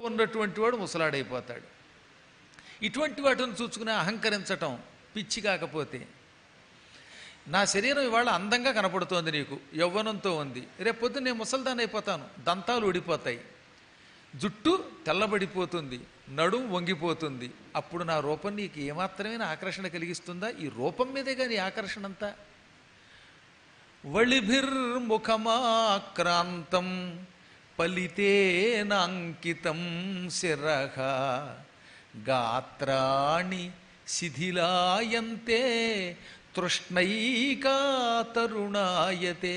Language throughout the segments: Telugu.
ఉన్నటువంటి వాడు ముసలాడైపోతాడు ఇటువంటి వాటిని చూసుకుని అహంకరించటం పిచ్చి కాకపోతే నా శరీరం ఇవాళ అందంగా కనపడుతోంది నీకు యవ్వనంతో ఉంది రేపొద్దు నేను ముసల్దాన్ని అయిపోతాను దంతాలు ఊడిపోతాయి జుట్టు తెల్లబడిపోతుంది నడుం వంగిపోతుంది అప్పుడు నా రూపం నీకు ఏమాత్రమైన ఆకర్షణ కలిగిస్తుందా ఈ రూపం మీదే కానీ ఆకర్షణ అంతా వళిభిర్ముఖమాక్రాంతం పలితేనాంకితం శిరః గాత్రాణి శిథిలాయంతే తృష్ణైకా తరుణాయతే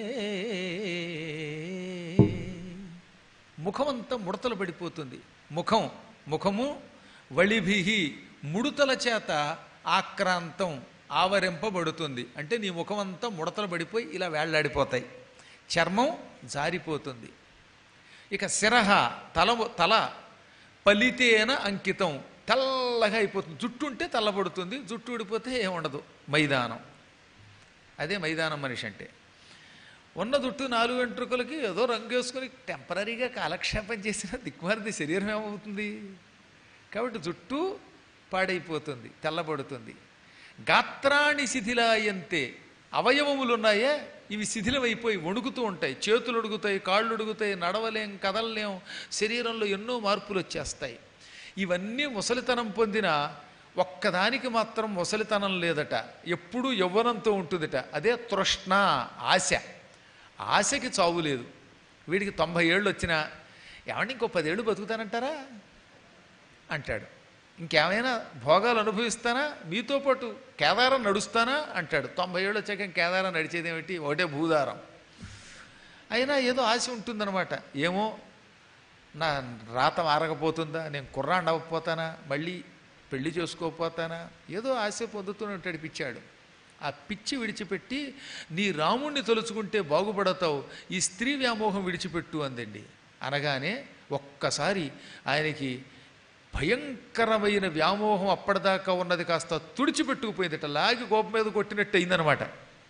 ముఖమంతా ముడతలు పడిపోతుంది ముఖం ముఖము వళిభిహి ముడుతల చేత ఆక్రాంతం ఆవరింపబడుతుంది అంటే నీ ముఖం అంతా ముడతలు పడిపోయి ఇలా వేళ్లాడిపోతాయి చర్మం జారిపోతుంది ఇక శిరహ తల తల పలితేన అంకితం తెల్లగా అయిపోతుంది జుట్టు ఉంటే తెల్లబడుతుంది జుట్టు ఊడిపోతే ఏముండదు మైదానం అదే మైదానం మనిషి అంటే ఉన్న జుట్టు నాలుగు వెంట్రుకలకి ఏదో రంగు వేసుకొని టెంపరీగా కాలక్షేపం చేసిన దిక్కుమారిది శరీరం ఏమవుతుంది కాబట్టి జుట్టు పాడైపోతుంది తెల్లబడుతుంది గాత్రాణి శిథిలాయంతే అవయవములు ఉన్నాయే ఇవి శిథిలమైపోయి వణుకుతూ ఉంటాయి చేతులు ఉడుగుతాయి కాళ్ళు ఉడుగుతాయి నడవలేం కదలలేం శరీరంలో ఎన్నో మార్పులు వచ్చేస్తాయి ఇవన్నీ ముసలితనం పొందిన ఒక్కదానికి మాత్రం ముసలితనం లేదట ఎప్పుడూ యవ్వనంతో ఉంటుందట అదే తృష్ణ ఆశ ఆశకి చావు లేదు వీడికి తొంభై ఏళ్ళు వచ్చినా ఏమండి ఇంకో పదేళ్ళు బతుకుతానంటారా అంటాడు ఇంకేమైనా భోగాలు అనుభవిస్తానా మీతో పాటు కేదారం నడుస్తానా అంటాడు తొంభై ఏళ్ళు వచ్చాక ఇంక కేదారం నడిచేది ఏమిటి ఒకటే భూదారం అయినా ఏదో ఆశ ఉంటుందన్నమాట ఏమో నా రాత మారకపోతుందా నేను కుర్రాండి అవ్వకపోతానా మళ్ళీ పెళ్లి చేసుకోకపోతానా ఏదో ఆశ పొందుతూనే ఉంటాడు పిచ్చాడు ఆ పిచ్చి విడిచిపెట్టి నీ రాముణ్ణి తలుచుకుంటే బాగుపడతావు ఈ స్త్రీ వ్యామోహం విడిచిపెట్టు అందండి అనగానే ఒక్కసారి ఆయనకి భయంకరమైన వ్యామోహం అప్పటిదాకా ఉన్నది కాస్త తుడిచిపెట్టుకుపోయిందట లాగి కోపం మీద కొట్టినట్టు అయిందనమాట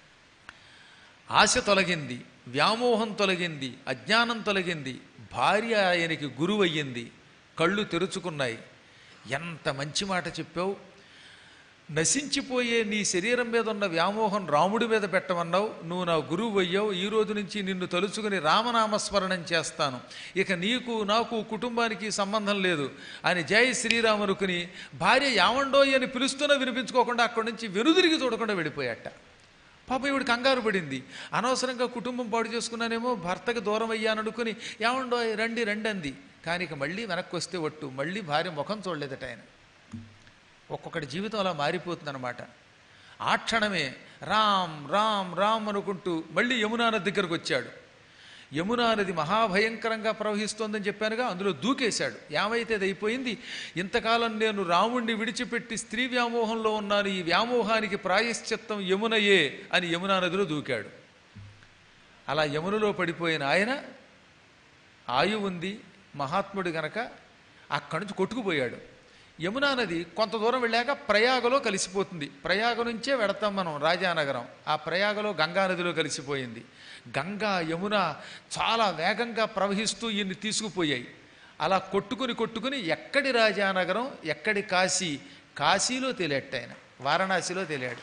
ఆశ తొలగింది వ్యామోహం తొలగింది అజ్ఞానం తొలగింది భార్య ఆయనకి గురువు అయ్యింది కళ్ళు తెరుచుకున్నాయి ఎంత మంచి మాట చెప్పావు నశించిపోయే నీ శరీరం మీద ఉన్న వ్యామోహం రాముడి మీద పెట్టమన్నావు నువ్వు నా గురువు అయ్యావు ఈ రోజు నుంచి నిన్ను తలుచుకుని రామనామస్మరణం చేస్తాను ఇక నీకు నాకు కుటుంబానికి సంబంధం లేదు అని జై శ్రీరామ్ అనుకుని భార్య యావండోయ్ అని పిలుస్తున్నా వినిపించుకోకుండా అక్కడి నుంచి వెనుదిరిగి చూడకుండా వెళ్ళిపోయాట పాప ఇవిడు కంగారు పడింది అనవసరంగా కుటుంబం పాడు చేసుకున్నానేమో భర్తకి దూరం అయ్యాననుకుని ఏమండో రండి రండి అంది కానీ ఇక మళ్ళీ వెనక్కి వస్తే ఒట్టు మళ్ళీ భార్య ముఖం చూడలేదట ఆయన ఒక్కొక్కటి జీవితం అలా మారిపోతుందన్నమాట ఆ క్షణమే రామ్ రామ్ రామ్ అనుకుంటూ మళ్ళీ యమునా నది దగ్గరకు వచ్చాడు యమునా నది మహాభయంకరంగా ప్రవహిస్తోందని చెప్పానుగా అందులో దూకేశాడు ఏమైతే అది అయిపోయింది ఇంతకాలం నేను రాముణ్ణి విడిచిపెట్టి స్త్రీ వ్యామోహంలో ఉన్నాను ఈ వ్యామోహానికి ప్రాయశ్చిత్తం యమునయే అని యమునా నదిలో దూకాడు అలా యమునలో పడిపోయిన ఆయన ఆయువు ఉంది మహాత్ముడు గనక అక్కడి నుంచి కొట్టుకుపోయాడు యమునా నది కొంత దూరం వెళ్ళాక ప్రయాగలో కలిసిపోతుంది ప్రయాగ నుంచే వెడతాం మనం రాజానగరం ఆ ప్రయాగలో గంగా నదిలో కలిసిపోయింది గంగా యమున చాలా వేగంగా ప్రవహిస్తూ ఈయన్ని తీసుకుపోయాయి అలా కొట్టుకుని కొట్టుకుని ఎక్కడి రాజానగరం ఎక్కడి కాశీ కాశీలో తేలేట ఆయన వారణాసిలో తేలాడు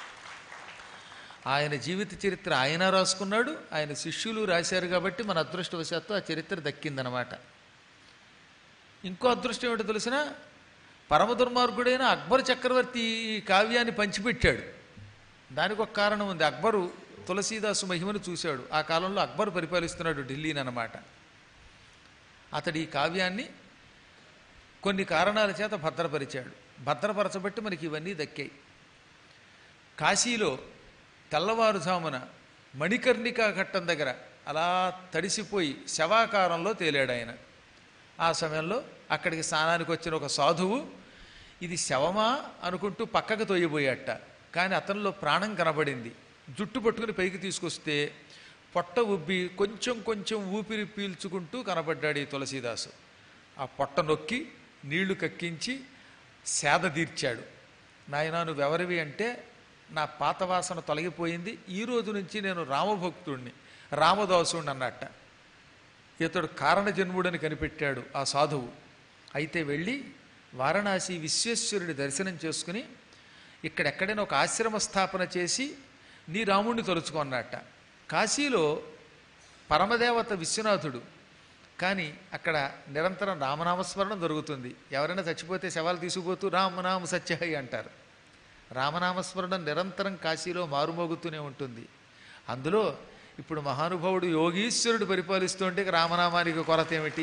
ఆయన జీవిత చరిత్ర ఆయన రాసుకున్నాడు ఆయన శిష్యులు రాశారు కాబట్టి మన అదృష్టవశాత్తు ఆ చరిత్ర దక్కిందనమాట ఇంకో అదృష్టం ఏమిటో తెలిసిన పరమ దుర్మార్గుడైన అక్బర్ చక్రవర్తి ఈ కావ్యాన్ని పంచిపెట్టాడు దానికి ఒక కారణం ఉంది అక్బరు తులసీదాసు మహిమను చూశాడు ఆ కాలంలో అక్బర్ పరిపాలిస్తున్నాడు ఢిల్లీని అన్నమాట అతడు ఈ కావ్యాన్ని కొన్ని కారణాల చేత భద్రపరిచాడు భద్రపరచబట్టి మనకి ఇవన్నీ దక్కాయి కాశీలో తెల్లవారుజామున మణికర్ణికా ఘట్టం దగ్గర అలా తడిసిపోయి శవాకారంలో తేలాడు ఆయన ఆ సమయంలో అక్కడికి స్నానానికి వచ్చిన ఒక సాధువు ఇది శవమా అనుకుంటూ పక్కకు తొయ్యబోయాట కానీ అతనిలో ప్రాణం కనబడింది జుట్టు పట్టుకుని పైకి తీసుకొస్తే పొట్ట ఉబ్బి కొంచెం కొంచెం ఊపిరి పీల్చుకుంటూ కనబడ్డాడు ఈ తులసీదాసు ఆ పొట్ట నొక్కి నీళ్లు కక్కించి సేద తీర్చాడు నాయనా నువ్వెవరివి అంటే నా పాత వాసన తొలగిపోయింది ఈ రోజు నుంచి నేను రామభక్తుణ్ణి రామదాసుణ్ణి అన్నట్ట ఇతడు కారణజన్ముడని కనిపెట్టాడు ఆ సాధువు అయితే వెళ్ళి వారణాసి విశ్వేశ్వరుడి దర్శనం చేసుకుని ఇక్కడెక్కడైనా ఒక ఆశ్రమ స్థాపన చేసి నీ రాముణ్ణి తలుచుకున్నట్ట కాశీలో పరమదేవత విశ్వనాథుడు కానీ అక్కడ నిరంతరం రామనామస్మరణం దొరుకుతుంది ఎవరైనా చచ్చిపోతే శవాలు తీసుకుపోతూ రామనామ సత్యహై అంటారు రామనామస్మరణం నిరంతరం కాశీలో మారుమోగుతూనే ఉంటుంది అందులో ఇప్పుడు మహానుభావుడు యోగీశ్వరుడు పరిపాలిస్తుంటే ఇక రామనామానికి కొరత ఏమిటి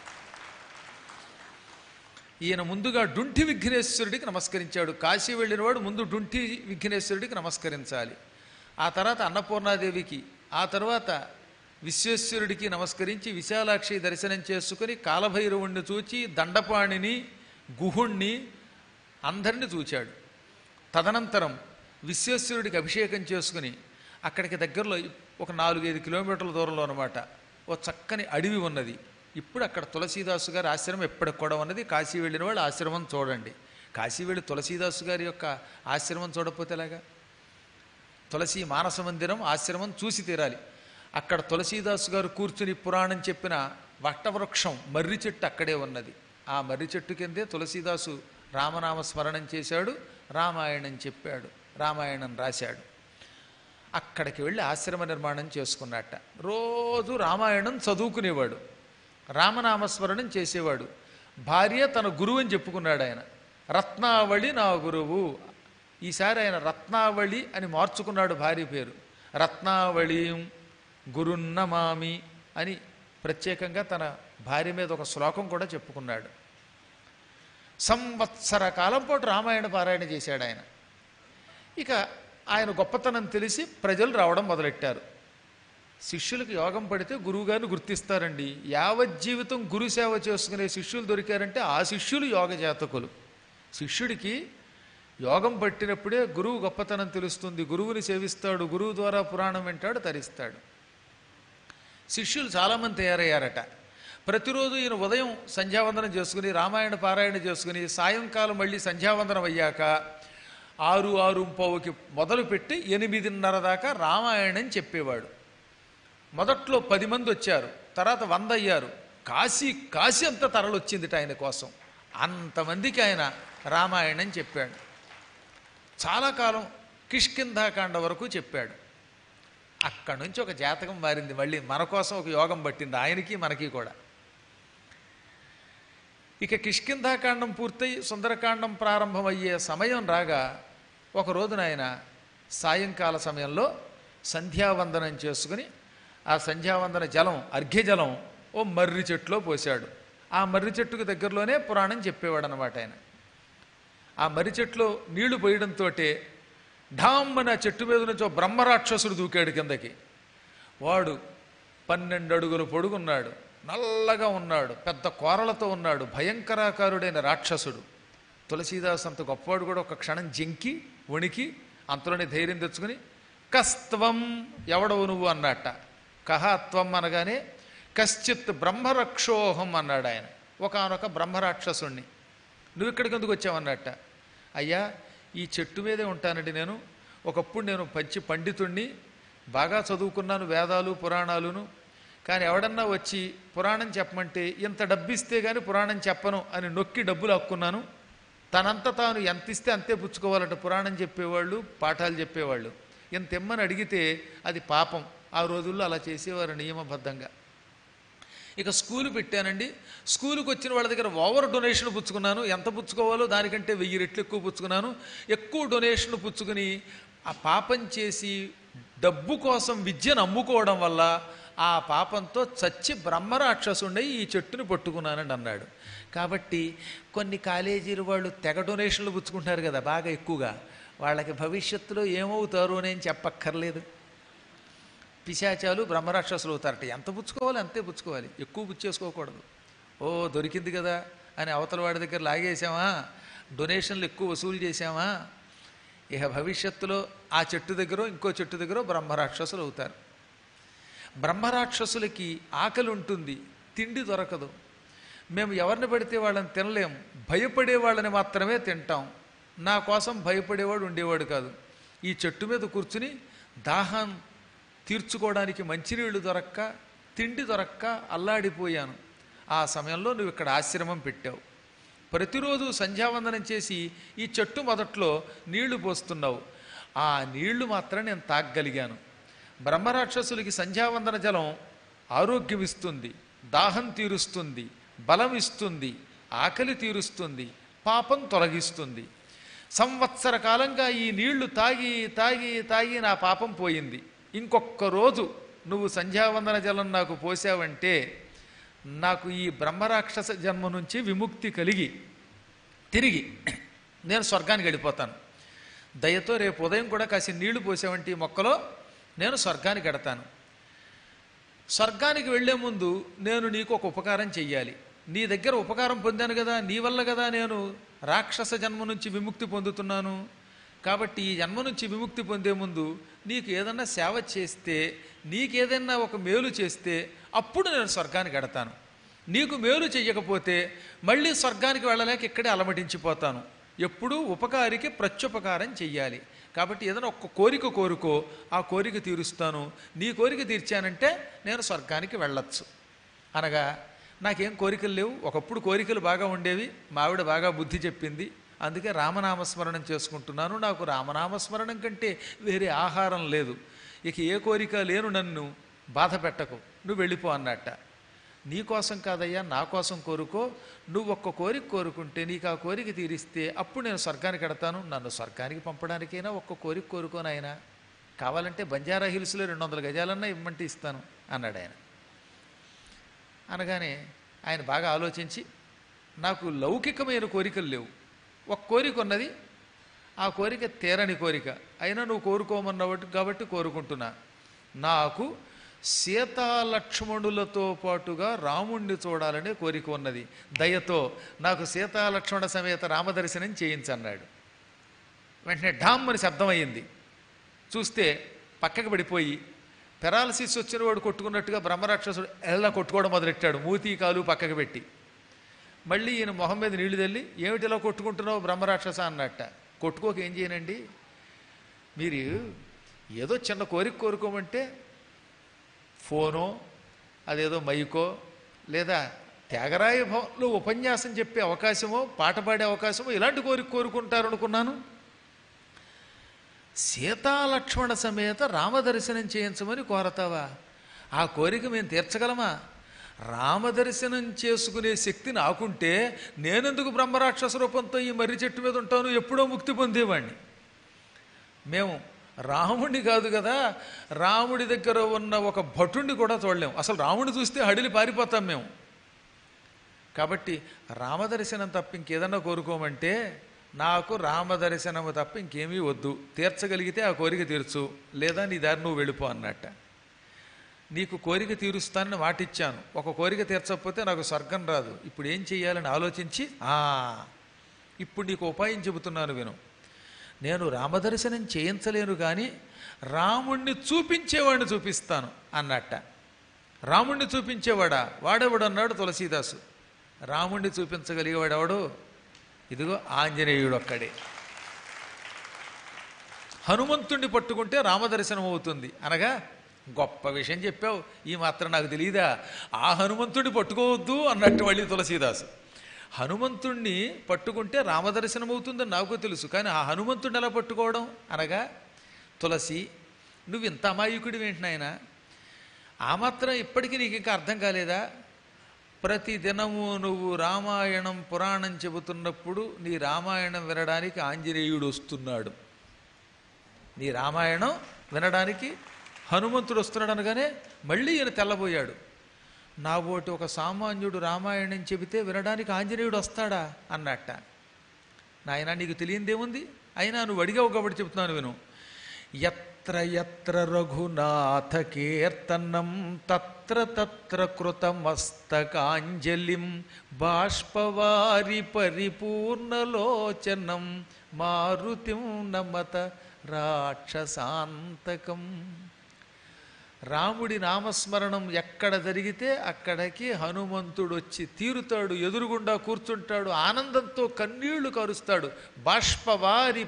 ఈయన ముందుగా డుంఠి విఘ్నేశ్వరుడికి నమస్కరించాడు కాశీ వెళ్ళినవాడు ముందు డుంఠి విఘ్నేశ్వరుడికి నమస్కరించాలి ఆ తర్వాత అన్నపూర్ణాదేవికి ఆ తర్వాత విశ్వేశ్వరుడికి నమస్కరించి విశాలాక్షి దర్శనం చేసుకుని కాలభైరవుణ్ణి చూచి దండపాణిని గుహుణ్ణి అందరిని చూచాడు తదనంతరం విశ్వేశ్వరుడికి అభిషేకం చేసుకుని అక్కడికి దగ్గరలో ఒక నాలుగైదు కిలోమీటర్ల దూరంలో అనమాట ఓ చక్కని అడవి ఉన్నది ఇప్పుడు అక్కడ తులసీదాసు గారి ఆశ్రమం ఎప్పటికి కూడా ఉన్నది కాశీ వెళ్ళిన వాళ్ళు ఆశ్రమం చూడండి కాశీ వెళ్ళి తులసీదాసు గారి యొక్క ఆశ్రమం చూడకపోతే ఎలాగా తులసి మానస మందిరం ఆశ్రమం చూసి తీరాలి అక్కడ తులసీదాసు గారు కూర్చుని పురాణం చెప్పిన వట్టవృక్షం మర్రి చెట్టు అక్కడే ఉన్నది ఆ మర్రి చెట్టు కిందే తులసీదాసు రామనామ స్మరణం చేశాడు రామాయణం చెప్పాడు రామాయణం రాశాడు అక్కడికి వెళ్ళి ఆశ్రమ నిర్మాణం చేసుకున్నట్ట రోజు రామాయణం చదువుకునేవాడు రామనామస్మరణం చేసేవాడు భార్య తన గురువు అని చెప్పుకున్నాడు ఆయన రత్నావళి నా గురువు ఈసారి ఆయన రత్నావళి అని మార్చుకున్నాడు భార్య పేరు రత్నావళి గురున్నమామి అని ప్రత్యేకంగా తన భార్య మీద ఒక శ్లోకం కూడా చెప్పుకున్నాడు సంవత్సర కాలం పాటు రామాయణ పారాయణ చేశాడు ఆయన ఇక ఆయన గొప్పతనం తెలిసి ప్రజలు రావడం మొదలెట్టారు శిష్యులకు యోగం పడితే గురువుగారిని గుర్తిస్తారండి యావజ్జీవితం గురు సేవ చేసుకునే శిష్యులు దొరికారంటే ఆ శిష్యులు యోగ జాతకులు శిష్యుడికి యోగం పట్టినప్పుడే గురువు గొప్పతనం తెలుస్తుంది గురువుని సేవిస్తాడు గురువు ద్వారా పురాణం వింటాడు తరిస్తాడు శిష్యులు చాలామంది తయారయ్యారట ప్రతిరోజు ఈయన ఉదయం సంధ్యావందనం చేసుకుని రామాయణ పారాయణ చేసుకుని సాయంకాలం మళ్ళీ సంధ్యావందనం అయ్యాక ఆరు ఆరు పావుకి మొదలుపెట్టి ఎనిమిదిన్నర దాకా రామాయణం చెప్పేవాడు మొదట్లో పది మంది వచ్చారు తర్వాత వంద అయ్యారు కాశీ కాశీ అంతా తరలొచ్చిందిట ఆయన కోసం అంతమందికి ఆయన రామాయణం చెప్పాడు చాలా కాలం కిష్కింధాకాండ వరకు చెప్పాడు అక్కడి నుంచి ఒక జాతకం మారింది మళ్ళీ మన కోసం ఒక యోగం పట్టింది ఆయనకి మనకి కూడా ఇక కిష్కింధాకాండం పూర్తయి సుందరకాండం ప్రారంభమయ్యే సమయం రాగా ఒక రోజున ఆయన సాయంకాల సమయంలో సంధ్యావందనం చేసుకుని ఆ సంధ్యావందన జలం అర్ఘ్యజలం ఓ మర్రి చెట్టులో పోశాడు ఆ మర్రి చెట్టుకు దగ్గరలోనే పురాణం చెప్పేవాడు అనమాట ఆయన ఆ మర్రి చెట్టులో నీళ్లు పోయడంతో ఢామ్మని ఆ చెట్టు మీద నుంచి ఓ బ్రహ్మరాక్షసుడు దూకాడు కిందకి వాడు పన్నెండు అడుగులు పొడుగున్నాడు నల్లగా ఉన్నాడు పెద్ద కోరలతో ఉన్నాడు భయంకరాకారుడైన రాక్షసుడు తులసీదాస్ అంత గొప్పవాడు కూడా ఒక క్షణం జంకి వణికి అంతలోనే ధైర్యం తెచ్చుకుని కస్త్వం ఎవడవు నువ్వు అన్నట్ట కహ త్వం అనగానే కశ్చిత్ బ్రహ్మరక్షోహం అన్నాడు ఆయన ఒకనొక బ్రహ్మరాక్షసుణ్ణి నువ్వు ఇక్కడికి ఎందుకు వచ్చావన్నట్ట అయ్యా ఈ చెట్టు మీదే ఉంటానండి నేను ఒకప్పుడు నేను పంచి పండితుణ్ణి బాగా చదువుకున్నాను వేదాలు పురాణాలును కానీ ఎవడన్నా వచ్చి పురాణం చెప్పమంటే ఇంత డబ్బిస్తే కానీ పురాణం చెప్పను అని నొక్కి డబ్బులు హక్కున్నాను తనంత తాను ఎంత ఇస్తే అంతే పుచ్చుకోవాలట పురాణం చెప్పేవాళ్ళు పాఠాలు చెప్పేవాళ్ళు ఇంత ఇమ్మని అడిగితే అది పాపం ఆ రోజుల్లో అలా చేసేవారు నియమబద్ధంగా ఇక స్కూలు పెట్టానండి స్కూలుకి వచ్చిన వాళ్ళ దగ్గర ఓవర్ డొనేషన్ పుచ్చుకున్నాను ఎంత పుచ్చుకోవాలో దానికంటే వెయ్యి రెట్లు ఎక్కువ పుచ్చుకున్నాను ఎక్కువ డొనేషన్ పుచ్చుకుని ఆ పాపం చేసి డబ్బు కోసం విద్యను అమ్ముకోవడం వల్ల ఆ పాపంతో చచ్చి బ్రహ్మరాక్షసుండై ఈ చెట్టుని పట్టుకున్నానండి అన్నాడు కాబట్టి కొన్ని కాలేజీలు వాళ్ళు తెగ డొనేషన్లు పుచ్చుకుంటారు కదా బాగా ఎక్కువగా వాళ్ళకి భవిష్యత్తులో ఏమవుతారు అని చెప్పక్కర్లేదు పిశాచాలు బ్రహ్మరాక్షసులు అవుతారట ఎంత పుచ్చుకోవాలి అంతే పుచ్చుకోవాలి ఎక్కువ పుచ్చేసుకోకూడదు ఓ దొరికింది కదా అని అవతల వాడి దగ్గర లాగేసామా డొనేషన్లు ఎక్కువ వసూలు చేశామా ఇక భవిష్యత్తులో ఆ చెట్టు దగ్గర ఇంకో చెట్టు దగ్గర బ్రహ్మరాక్షసులు అవుతారు బ్రహ్మరాక్షసులకి ఆకలి ఉంటుంది తిండి దొరకదు మేము ఎవరిని పడితే వాళ్ళని తినలేం భయపడే వాళ్ళని మాత్రమే తింటాం నా కోసం భయపడేవాడు ఉండేవాడు కాదు ఈ చెట్టు మీద కూర్చుని దాహం తీర్చుకోవడానికి మంచినీళ్లు దొరక్క తిండి దొరక్క అల్లాడిపోయాను ఆ సమయంలో నువ్వు ఇక్కడ ఆశ్రమం పెట్టావు ప్రతిరోజు సంధ్యావందనం చేసి ఈ చెట్టు మొదట్లో నీళ్లు పోస్తున్నావు ఆ నీళ్లు మాత్రం నేను తాగగలిగాను బ్రహ్మరాక్షసులకి సంధ్యావందన జలం ఆరోగ్యం ఇస్తుంది దాహం తీరుస్తుంది బలం ఇస్తుంది ఆకలి తీరుస్తుంది పాపం తొలగిస్తుంది సంవత్సర కాలంగా ఈ నీళ్లు తాగి తాగి తాగి నా పాపం పోయింది ఇంకొక్క రోజు నువ్వు సంధ్యావందన జలం నాకు పోసావంటే నాకు ఈ బ్రహ్మరాక్షస జన్మ నుంచి విముక్తి కలిగి తిరిగి నేను స్వర్గానికి వెళ్ళిపోతాను దయతో రేపు ఉదయం కూడా కాసి నీళ్లు పోసావంటే ఈ మొక్కలో నేను స్వర్గానికి ఎడతాను స్వర్గానికి వెళ్లే ముందు నేను నీకు ఒక ఉపకారం చెయ్యాలి నీ దగ్గర ఉపకారం పొందాను కదా నీ వల్ల కదా నేను రాక్షస జన్మ నుంచి విముక్తి పొందుతున్నాను కాబట్టి ఈ జన్మ నుంచి విముక్తి పొందే ముందు నీకు ఏదన్నా సేవ చేస్తే నీకేదైనా ఒక మేలు చేస్తే అప్పుడు నేను స్వర్గానికి ఎడతాను నీకు మేలు చెయ్యకపోతే మళ్ళీ స్వర్గానికి వెళ్ళలేక ఇక్కడే అలమటించిపోతాను ఎప్పుడూ ఉపకారికి ప్రత్యుపకారం చెయ్యాలి కాబట్టి ఏదైనా ఒక్క కోరిక కోరుకో ఆ కోరిక తీరుస్తాను నీ కోరిక తీర్చానంటే నేను స్వర్గానికి వెళ్ళొచ్చు అనగా నాకేం కోరికలు లేవు ఒకప్పుడు కోరికలు బాగా ఉండేవి మా ఆవిడ బాగా బుద్ధి చెప్పింది అందుకే రామనామస్మరణం చేసుకుంటున్నాను నాకు రామనామస్మరణం కంటే వేరే ఆహారం లేదు ఇక ఏ కోరిక లేను నన్ను బాధ పెట్టకు నువ్వు వెళ్ళిపో అన్నట్ట నీ కోసం కాదయ్యా నా కోసం కోరుకో నువ్వు ఒక్క కోరిక కోరుకుంటే నీకు ఆ కోరిక తీరిస్తే అప్పుడు నేను స్వర్గానికి ఎడతాను నన్ను స్వర్గానికి పంపడానికైనా ఒక్క కోరిక కోరుకోను ఆయన కావాలంటే బంజారా హిల్స్లో రెండు వందల గజాలన్నా ఇమ్మంటే ఇస్తాను అన్నాడు ఆయన అనగానే ఆయన బాగా ఆలోచించి నాకు లౌకికమైన కోరికలు లేవు ఒక కోరిక ఉన్నది ఆ కోరిక తీరని కోరిక అయినా నువ్వు కోరుకోమన్నావు కాబట్టి కోరుకుంటున్నా నాకు సీతాలక్ష్మణులతో పాటుగా రాముణ్ణి చూడాలనే కోరిక ఉన్నది దయతో నాకు సీతాలక్ష్మణ సమేత రామదర్శనం చేయించన్నాడు వెంటనే ఢామ్ అని శబ్దం అయ్యింది చూస్తే పక్కకి పడిపోయి పెరాలసిస్ వచ్చిన వాడు కొట్టుకున్నట్టుగా బ్రహ్మరాక్షసుడు ఎలా కొట్టుకోవడం మొదలెట్టాడు మూతి కాలు పక్కకి పెట్టి మళ్ళీ ఈయన మొహం మీద నీళ్లు తల్లి ఏమిటి ఇలా కొట్టుకుంటున్నావు బ్రహ్మరాక్షస అన్నట్ట కొట్టుకోక ఏం చేయనండి మీరు ఏదో చిన్న కోరిక కోరుకోమంటే ఫోనో అదేదో మైకో లేదా త్యాగరాయ భవన్లో ఉపన్యాసం చెప్పే అవకాశమో పాట పాడే అవకాశమో ఇలాంటి కోరిక కోరుకుంటారు అనుకున్నాను సీతాలక్ష్మణ సమేత రామదర్శనం చేయించమని కోరతావా ఆ కోరిక మేము తీర్చగలమా రామదర్శనం చేసుకునే శక్తి నాకుంటే నేనెందుకు బ్రహ్మరాక్షస రూపంతో ఈ మర్రి చెట్టు మీద ఉంటాను ఎప్పుడో ముక్తి పొందేవాణ్ణి మేము రాముడిని కాదు కదా రాముడి దగ్గర ఉన్న ఒక భటుణ్ణి కూడా చూడలేము అసలు రాముడిని చూస్తే హడిలి పారిపోతాం మేము కాబట్టి రామదర్శనం తప్ప ఇంకేదన్నా కోరుకోమంటే నాకు రామదర్శనము తప్ప ఇంకేమీ వద్దు తీర్చగలిగితే ఆ కోరిక తీర్చు లేదా నీ దారి నువ్వు వెళ్ళిపో అన్నట్ట నీకు కోరిక తీరుస్తానని మాటిచ్చాను ఒక కోరిక తీర్చకపోతే నాకు స్వర్గం రాదు ఇప్పుడు ఏం చెయ్యాలని ఆలోచించి ఆ ఇప్పుడు నీకు ఉపాయం చెబుతున్నాను విను నేను రామదర్శనం చేయించలేను కానీ రాముణ్ణి చూపించేవాడిని చూపిస్తాను అన్నట్ట రాముణ్ణి చూపించేవాడా వాడెవడు అన్నాడు తులసీదాసు రాముణ్ణి చూపించగలిగేవాడెవడు ఇదిగో ఆంజనేయుడు ఒక్కడే హనుమంతుణ్ణి పట్టుకుంటే రామదర్శనం అవుతుంది అనగా గొప్ప విషయం చెప్పావు ఈ మాత్రం నాకు తెలియదా ఆ హనుమంతుడిని పట్టుకోవద్దు అన్నట్టు మళ్ళీ తులసీదాసు హనుమంతుణ్ణి పట్టుకుంటే రామదర్శనం అవుతుందని నాకు తెలుసు కానీ ఆ హనుమంతుడిని ఎలా పట్టుకోవడం అనగా తులసి నువ్వు ఇంత అమాయకుడి నాయనా ఆ మాత్రం ఇప్పటికీ నీకు ఇంకా అర్థం కాలేదా ప్రతి దినము నువ్వు రామాయణం పురాణం చెబుతున్నప్పుడు నీ రామాయణం వినడానికి ఆంజనేయుడు వస్తున్నాడు నీ రామాయణం వినడానికి హనుమంతుడు వస్తున్నాడు అనగానే మళ్ళీ ఈయన తెల్లబోయాడు నా ఓటి ఒక సామాన్యుడు రామాయణం చెబితే వినడానికి ఆంజనేయుడు వస్తాడా అన్నట్ట నాయన నీకు తెలియందేముంది అయినా నువ్వు అడిగావు కాబట్టి చెప్తున్నాను విను ఎత్ర ఎత్ర రఘునాథ కీర్తనం తత్ర తత్ర కృతమస్తకాంజలిం బాష్పవారి పరిపూర్ణలోచనం మారుతిం నమత రాక్షసాంతకం రాముడి నామస్మరణం ఎక్కడ జరిగితే అక్కడికి హనుమంతుడు వచ్చి తీరుతాడు ఎదురుగుండా కూర్చుంటాడు ఆనందంతో కన్నీళ్లు కరుస్తాడు బాష్పవారి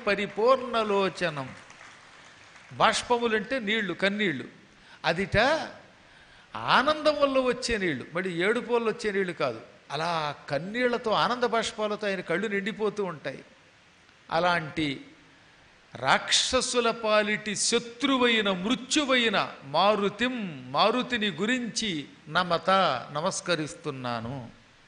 పరిపూర్ణలోచనం బాష్పములంటే నీళ్లు కన్నీళ్లు అదిట ఆనందం వల్ల వచ్చే నీళ్లు మరి ఏడుపు వల్ల వచ్చే నీళ్లు కాదు అలా కన్నీళ్లతో ఆనంద బాష్పాలతో ఆయన కళ్ళు నిండిపోతూ ఉంటాయి అలాంటి రాక్షసుల పాలిటి శత్రువైన మృత్యువైన మారుతిం మారుతిని గురించి నమత నమస్కరిస్తున్నాను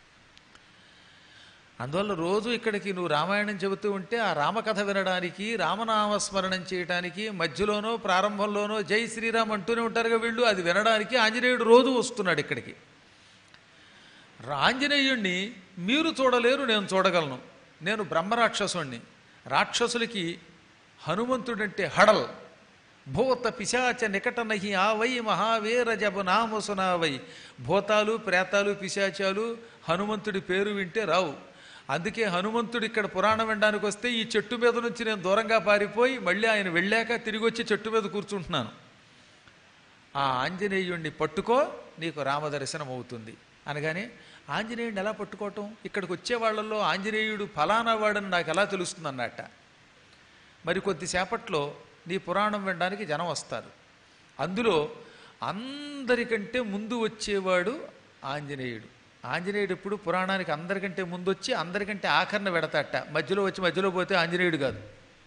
అందువల్ల రోజు ఇక్కడికి నువ్వు రామాయణం చెబుతూ ఉంటే ఆ రామకథ వినడానికి రామనామస్మరణం చేయడానికి మధ్యలోనో ప్రారంభంలోనో జై శ్రీరామ్ అంటూనే ఉంటారుగా వీళ్ళు అది వినడానికి ఆంజనేయుడు రోజు వస్తున్నాడు ఇక్కడికి ఆంజనేయుణ్ణి మీరు చూడలేరు నేను చూడగలను నేను బ్రహ్మరాక్షసుణ్ణి రాక్షసులకి హనుమంతుడంటే హడల్ భూత పిశాచ నికట నహి ఆ వై మహావీర జబు నామసునావై భూతాలు ప్రేతాలు పిశాచాలు హనుమంతుడి పేరు వింటే రావు అందుకే హనుమంతుడు ఇక్కడ పురాణం వినడానికి వస్తే ఈ చెట్టు మీద నుంచి నేను దూరంగా పారిపోయి మళ్ళీ ఆయన వెళ్ళాక తిరిగి వచ్చి చెట్టు మీద కూర్చుంటున్నాను ఆ ఆంజనేయుణ్ణి పట్టుకో నీకు రామదర్శనం అవుతుంది అనగానే ఆంజనేయుడిని ఎలా పట్టుకోవటం ఇక్కడికి వచ్చే వాళ్ళల్లో ఆంజనేయుడు ఫలానా వాడని నాకు ఎలా తెలుస్తుంది అన్నట్ట మరి కొద్దిసేపట్లో నీ పురాణం వినడానికి జనం వస్తారు అందులో అందరికంటే ముందు వచ్చేవాడు ఆంజనేయుడు ఆంజనేయుడు ఎప్పుడు పురాణానికి అందరికంటే ముందు వచ్చి అందరికంటే ఆఖరణ పెడతాట మధ్యలో వచ్చి మధ్యలో పోతే ఆంజనేయుడు కాదు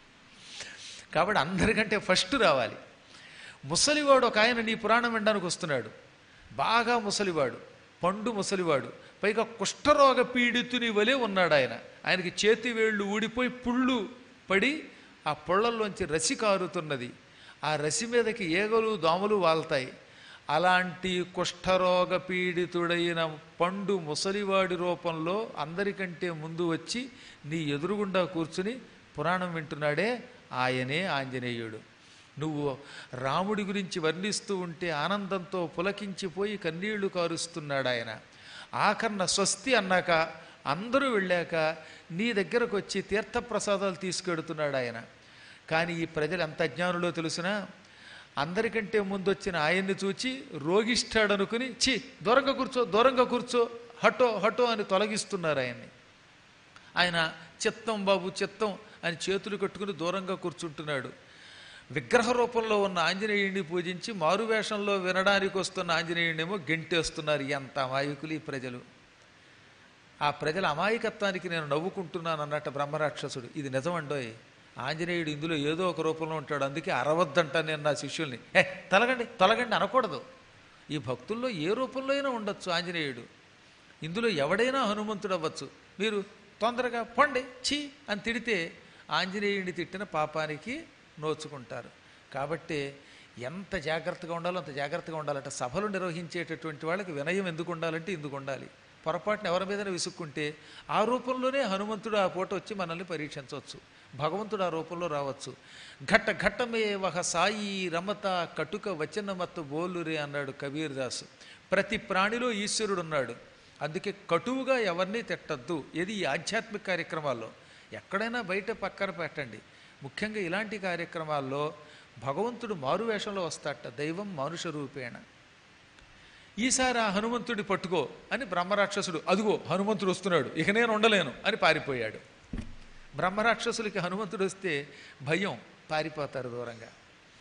కాబట్టి అందరికంటే ఫస్ట్ రావాలి ముసలివాడు ఒక ఆయన నీ పురాణం వినడానికి వస్తున్నాడు బాగా ముసలివాడు పండు ముసలివాడు పైగా కుష్ఠరోగ పీడితుని వలె ఉన్నాడు ఆయన ఆయనకి చేతి వేళ్ళు ఊడిపోయి పుళ్ళు పడి ఆ పొళ్ళల్లోంచి రసి కారుతున్నది ఆ రసి మీదకి ఏగలు దోమలు వాళ్తాయి అలాంటి కుష్ఠరోగ పీడితుడైన పండు ముసలివాడి రూపంలో అందరికంటే ముందు వచ్చి నీ ఎదురుగుండా కూర్చుని పురాణం వింటున్నాడే ఆయనే ఆంజనేయుడు నువ్వు రాముడి గురించి వర్ణిస్తూ ఉంటే ఆనందంతో పులకించిపోయి కన్నీళ్లు కారుస్తున్నాడు ఆయన ఆఖరణ స్వస్తి అన్నాక అందరూ వెళ్ళాక నీ దగ్గరకు వచ్చి తీర్థప్రసాదాలు తీసుకెడుతున్నాడు ఆయన కానీ ఈ ప్రజలు ఎంత అజ్ఞానులో తెలుసునా అందరికంటే ముందు వచ్చిన ఆయన్ని చూచి రోగిష్టాడనుకుని చి దూరంగా కూర్చో దూరంగా కూర్చో హటో హటో అని తొలగిస్తున్నారు ఆయన్ని ఆయన చిత్తం బాబు చిత్తం అని చేతులు కట్టుకుని దూరంగా కూర్చుంటున్నాడు విగ్రహ రూపంలో ఉన్న ఆంజనేయుడిని పూజించి మారువేషంలో వినడానికి వస్తున్న ఆంజనేయుడినేమో గెంటేస్తున్నారు ఎంత అమాయకులు ఈ ప్రజలు ఆ ప్రజల అమాయకత్వానికి నేను నవ్వుకుంటున్నాను అన్నట్ట బ్రహ్మరాక్షసుడు ఇది నిజమండోయ్ ఆంజనేయుడు ఇందులో ఏదో ఒక రూపంలో ఉంటాడు అందుకే అరవద్దంట నేను నా శిష్యుల్ని ఏ తొలగండి తొలగండి అనకూడదు ఈ భక్తుల్లో ఏ రూపంలో అయినా ఉండొచ్చు ఆంజనేయుడు ఇందులో ఎవడైనా హనుమంతుడు అవ్వచ్చు మీరు తొందరగా పొండి ఛీ అని తిడితే ఆంజనేయుడిని తిట్టిన పాపానికి నోచుకుంటారు కాబట్టి ఎంత జాగ్రత్తగా ఉండాలో అంత జాగ్రత్తగా ఉండాలంటే సభలు నిర్వహించేటటువంటి వాళ్ళకి వినయం ఎందుకు ఉండాలంటే ఇందుకు ఉండాలి పొరపాటున ఎవరి మీదైనా విసుక్కుంటే ఆ రూపంలోనే హనుమంతుడు ఆ పూట వచ్చి మనల్ని పరీక్షించవచ్చు భగవంతుడు ఆ రూపంలో రావచ్చు ఘట్ట ఘట్టమే వహ సాయి రమత కటుక వచనమత్త బోలురే అన్నాడు కబీర్ దాసు ప్రతి ప్రాణిలో ఈశ్వరుడు ఉన్నాడు అందుకే కటువుగా ఎవరిని తిట్టద్దు ఇది ఈ ఆధ్యాత్మిక కార్యక్రమాల్లో ఎక్కడైనా బయట పక్కన పెట్టండి ముఖ్యంగా ఇలాంటి కార్యక్రమాల్లో భగవంతుడు మారువేషంలో వస్తాట దైవం మానుష రూపేణ ఈసారి ఆ హనుమంతుడి పట్టుకో అని బ్రహ్మరాక్షసుడు అదుగో హనుమంతుడు వస్తున్నాడు ఇక నేను ఉండలేను అని పారిపోయాడు బ్రహ్మరాక్షసులకి హనుమంతుడు వస్తే భయం పారిపోతారు దూరంగా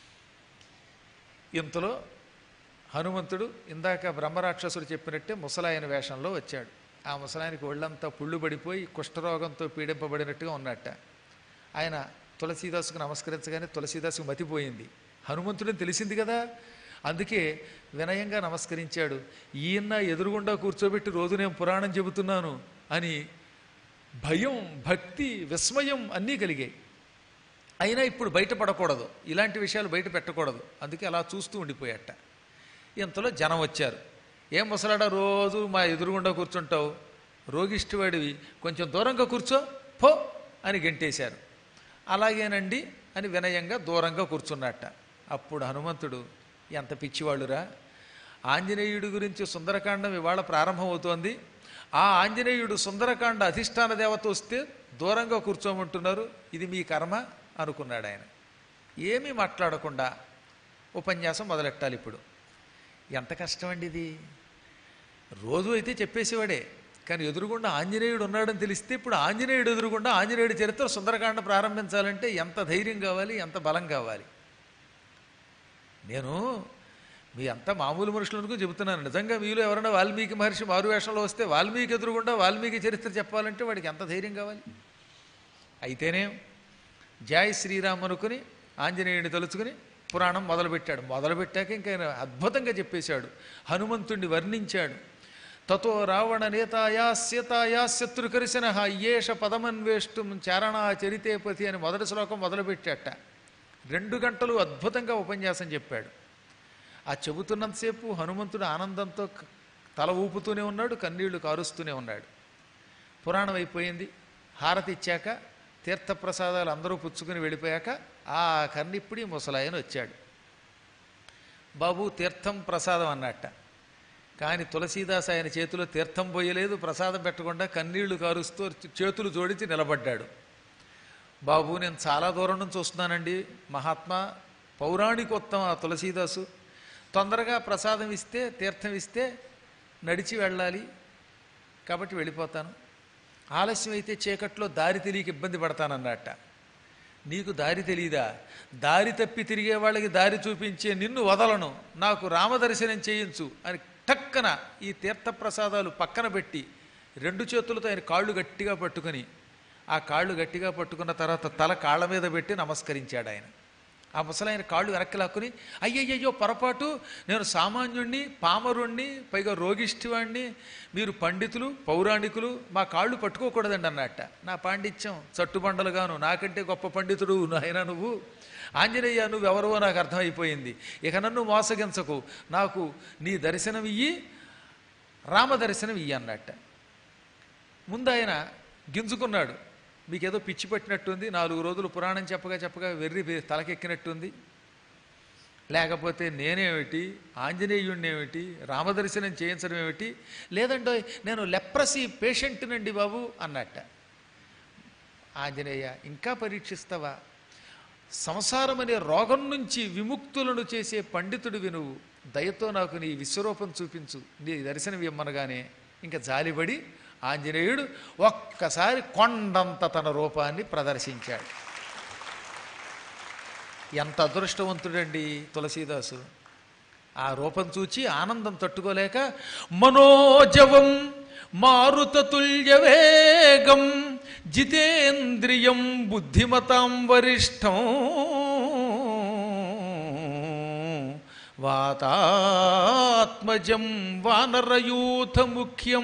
ఇంతలో హనుమంతుడు ఇందాక బ్రహ్మరాక్షసుడు చెప్పినట్టే ముసలాయన వేషంలో వచ్చాడు ఆ ముసలాయనకి ఒళ్ళంతా పుళ్ళు పడిపోయి కుష్ఠరోగంతో పీడింపబడినట్టుగా ఉన్నట్ట ఆయన తులసీదాసుకు నమస్కరించగానే తులసీదాసుకు మతిపోయింది హనుమంతుడని తెలిసింది కదా అందుకే వినయంగా నమస్కరించాడు ఈయన ఎదురుగుండా కూర్చోబెట్టి రోజు నేను పురాణం చెబుతున్నాను అని భయం భక్తి విస్మయం అన్నీ కలిగాయి అయినా ఇప్పుడు బయటపడకూడదు ఇలాంటి విషయాలు బయట పెట్టకూడదు అందుకే అలా చూస్తూ ఉండిపోయాట ఇంతలో జనం వచ్చారు ఏం ముసలాడా రోజు మా ఎదురుగుండా కూర్చుంటావు రోగిష్టివాడివి కొంచెం దూరంగా కూర్చో పో అని గెంటేశారు అలాగేనండి అని వినయంగా దూరంగా కూర్చున్నట్ట అప్పుడు హనుమంతుడు ఎంత పిచ్చివాళ్ళురా ఆంజనేయుడి గురించి సుందరకాండం ఇవాళ ప్రారంభమవుతోంది ఆ ఆంజనేయుడు సుందరకాండ అధిష్టాన దేవత వస్తే దూరంగా కూర్చోమంటున్నారు ఇది మీ కర్మ అనుకున్నాడు ఆయన ఏమీ మాట్లాడకుండా ఉపన్యాసం మొదలెట్టాలి ఇప్పుడు ఎంత కష్టమండి ఇది రోజు అయితే చెప్పేసేవాడే కానీ ఎదురుగుండా ఆంజనేయుడు ఉన్నాడని తెలిస్తే ఇప్పుడు ఆంజనేయుడు ఎదురుగుండా ఆంజనేయుడి చరిత్ర సుందరకాండ ప్రారంభించాలంటే ఎంత ధైర్యం కావాలి ఎంత బలం కావాలి నేను మీ అంతా మామూలు మనుషులకు చెబుతున్నాను నిజంగా మీలో ఎవరైనా వాల్మీకి మహర్షి మారు వేషంలో వస్తే వాల్మీకి ఎదురుగుండా వాల్మీకి చరిత్ర చెప్పాలంటే వాడికి ఎంత ధైర్యం కావాలి అయితేనే జై శ్రీరామ్ అనుకుని ఆంజనేయుడిని తలుచుకుని పురాణం మొదలుపెట్టాడు మొదలుపెట్టాక ఇంకా ఆయన అద్భుతంగా చెప్పేశాడు హనుమంతుణ్ణి వర్ణించాడు తతో రావణ నేతాయాస్యతాయా శత్రుకరిసిన ఏష పదమన్వేష్టం చారణా చరితేపతి అని మొదటి శ్లోకం మొదలుపెట్టాట రెండు గంటలు అద్భుతంగా ఉపన్యాసం చెప్పాడు ఆ చెబుతున్నంతసేపు హనుమంతుడు ఆనందంతో క- తల ఊపుతూనే ఉన్నాడు కన్నీళ్లు కారుస్తూనే ఉన్నాడు పురాణం అయిపోయింది హారతి ఇచ్చాక తీర్థప్రసాదాలు అందరూ పుచ్చుకుని వెళ్ళిపోయాక ఆ కన్నిప్పుడు ముసలాయన వచ్చాడు బాబు తీర్థం ప్రసాదం అన్నట్ట కానీ తులసీదాస్ ఆయన చేతిలో తీర్థం పోయలేదు ప్రసాదం పెట్టకుండా కన్నీళ్లు కారుస్తూ చేతులు జోడించి నిలబడ్డాడు బాబు నేను చాలా దూరం నుంచి వస్తున్నానండి మహాత్మా పౌరాణికోత్తమ ఆ తులసీదాసు తొందరగా ప్రసాదం ఇస్తే తీర్థం ఇస్తే నడిచి వెళ్ళాలి కాబట్టి వెళ్ళిపోతాను ఆలస్యం అయితే చీకట్లో దారి తెలియక ఇబ్బంది పడతానన్నట్ట నీకు దారి తెలియదా దారి తప్పి తిరిగే వాళ్ళకి దారి చూపించే నిన్ను వదలను నాకు రామదర్శనం చేయించు అని టక్కన ఈ తీర్థప్రసాదాలు పక్కన పెట్టి రెండు చేతులతో ఆయన కాళ్ళు గట్టిగా పట్టుకుని ఆ కాళ్ళు గట్టిగా పట్టుకున్న తర్వాత తల కాళ్ళ మీద పెట్టి నమస్కరించాడు ఆయన ఆ ముసలాయన కాళ్ళు వెనక్కి లాక్కుని అయ్యయ్యో పొరపాటు నేను సామాన్యుణ్ణి పామరుణ్ణి పైగా రోగిష్టివాణ్ణి మీరు పండితులు పౌరాణికులు మా కాళ్ళు పట్టుకోకూడదండి అన్నట్ట నా పాండిత్యం చట్టుబండలుగాను నాకంటే గొప్ప పండితుడు నాయన నువ్వు ఆంజనేయ నువ్వెవరో నాకు అర్థమైపోయింది ఇక నన్ను మోసగించకు నాకు నీ దర్శనం ఇయ్యి రామ దర్శనం ఇయ్యి అన్నట్ట ముందు ఆయన గింజుకున్నాడు మీకేదో పిచ్చి పట్టినట్టుంది నాలుగు రోజులు పురాణం చెప్పగా చెప్పగా వెర్రి పే- తలకెక్కినట్టుంది లేకపోతే నేనేమిటి ఆంజనేయుణ్ణేమిటి రామదర్శనం చేయించడం ఏమిటి లేదంటే నేను లెప్రసీ పేషెంట్నండి బాబు అన్నట్ట ఆంజనేయ ఇంకా పరీక్షిస్తావా సంసారం అనే రోగం నుంచి విముక్తులను చేసే పండితుడు వినువు దయతో నాకు నీ విశ్వరూపం చూపించు నీ దర్శనం ఇమ్మనగానే ఇంకా జాలిపడి ఆంజనేయుడు ఒక్కసారి కొండంత తన రూపాన్ని ప్రదర్శించాడు ఎంత అదృష్టవంతుడండి తులసీదాసు ఆ రూపం చూచి ఆనందం తట్టుకోలేక మనోజవం మారుతతుల్య వేగం జితేంద్రియం బుద్ధిమతాం వరిష్టం వాతాత్మజం వానరయూథ ముఖ్యం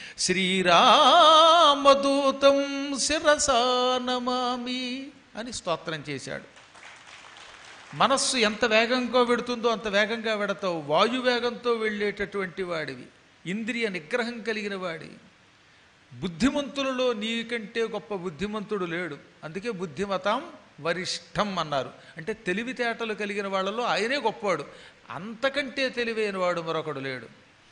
శ్రీరామదూతం శిరసా నమామి అని స్తోత్రం చేశాడు మనస్సు ఎంత వేగంగా వెడుతుందో అంత వేగంగా వెడతావు వాయువేగంతో వెళ్ళేటటువంటి వాడివి ఇంద్రియ నిగ్రహం కలిగిన వాడి బుద్ధిమంతులలో నీకంటే గొప్ప బుద్ధిమంతుడు లేడు అందుకే బుద్ధిమతాం వరిష్టం అన్నారు అంటే తెలివితేటలు కలిగిన వాళ్ళలో ఆయనే గొప్పవాడు అంతకంటే తెలివైన వాడు మరొకడు లేడు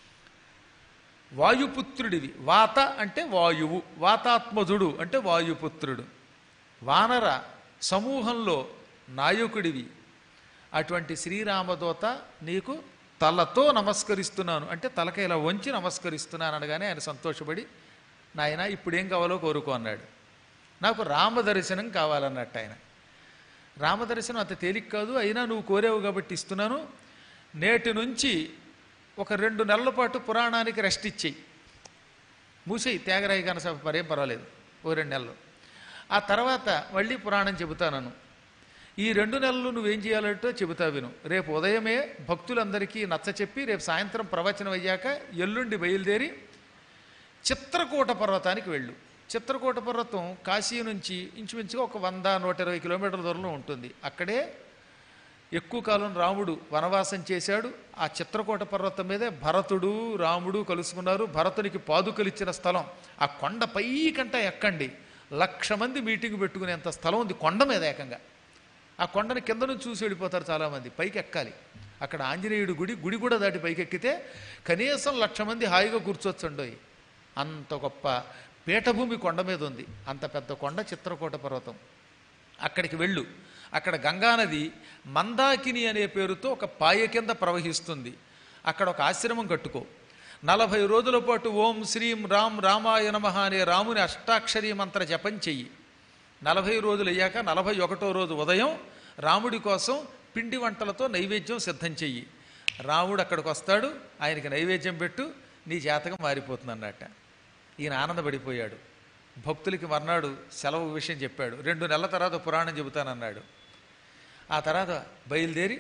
వాయుపుత్రుడివి వాత అంటే వాయువు వాతాత్మజుడు అంటే వాయుపుత్రుడు వానర సమూహంలో నాయకుడివి అటువంటి శ్రీరామదూత నీకు తలతో నమస్కరిస్తున్నాను అంటే తలక ఇలా వంచి నమస్కరిస్తున్నాను అనగానే ఆయన సంతోషపడి నాయన ఇప్పుడేం కావాలో కోరుకో అన్నాడు నాకు రామదర్శనం కావాలన్నట్టు ఆయన రామదర్శనం అంత తేలిక కాదు అయినా నువ్వు కోరేవు కాబట్టి ఇస్తున్నాను నేటి నుంచి ఒక రెండు నెలల పాటు పురాణానికి రెస్ట్ ఇచ్చేయి మూసేయి త్యాగరాయి కనస మరేం పర్వాలేదు ఓ రెండు నెలలు ఆ తర్వాత మళ్ళీ పురాణం చెబుతానను ఈ రెండు నెలలు నువ్వేం చేయాలంటో చెబుతా విను రేపు ఉదయమే భక్తులందరికీ నచ్చ చెప్పి రేపు సాయంత్రం ప్రవచనం అయ్యాక ఎల్లుండి బయలుదేరి చిత్రకూట పర్వతానికి వెళ్ళు చిత్రకూట పర్వతం కాశీ నుంచి ఇంచుమించుగా ఒక వంద నూట ఇరవై కిలోమీటర్ల దూరంలో ఉంటుంది అక్కడే ఎక్కువ కాలం రాముడు వనవాసం చేశాడు ఆ చిత్రకూట పర్వతం మీదే భరతుడు రాముడు కలుసుకున్నారు భరతునికి పాదుకలు ఇచ్చిన స్థలం ఆ కొండ పైకంట ఎక్కండి లక్ష మంది మీటింగ్ పెట్టుకునేంత స్థలం ఉంది కొండ మీద ఏకంగా ఆ కొండని కింద నుంచి చూసి వెళ్ళిపోతారు చాలామంది పైకి ఎక్కాలి అక్కడ ఆంజనేయుడు గుడి గుడి కూడా దాటి పైకి ఎక్కితే కనీసం లక్ష మంది హాయిగా కూర్చోవచ్చండోయ్ అంత గొప్ప పీఠభూమి కొండ మీద ఉంది అంత పెద్ద కొండ చిత్రకూట పర్వతం అక్కడికి వెళ్ళు అక్కడ గంగానది మందాకిని అనే పేరుతో ఒక పాయ కింద ప్రవహిస్తుంది అక్కడ ఒక ఆశ్రమం కట్టుకో నలభై రోజుల పాటు ఓం శ్రీం రామ్ రామాయ నమః అనే రాముని అష్టాక్షరీ మంత్ర జపం చెయ్యి నలభై రోజులు అయ్యాక నలభై ఒకటో రోజు ఉదయం రాముడి కోసం పిండి వంటలతో నైవేద్యం సిద్ధం చెయ్యి రాముడు అక్కడికి వస్తాడు ఆయనకి నైవేద్యం పెట్టు నీ జాతకం మారిపోతుంది అన్నట్ట ఈయన ఆనందపడిపోయాడు భక్తులకి మర్నాడు సెలవు విషయం చెప్పాడు రెండు నెలల తర్వాత పురాణం చెబుతానన్నాడు ఆ తర్వాత బయలుదేరి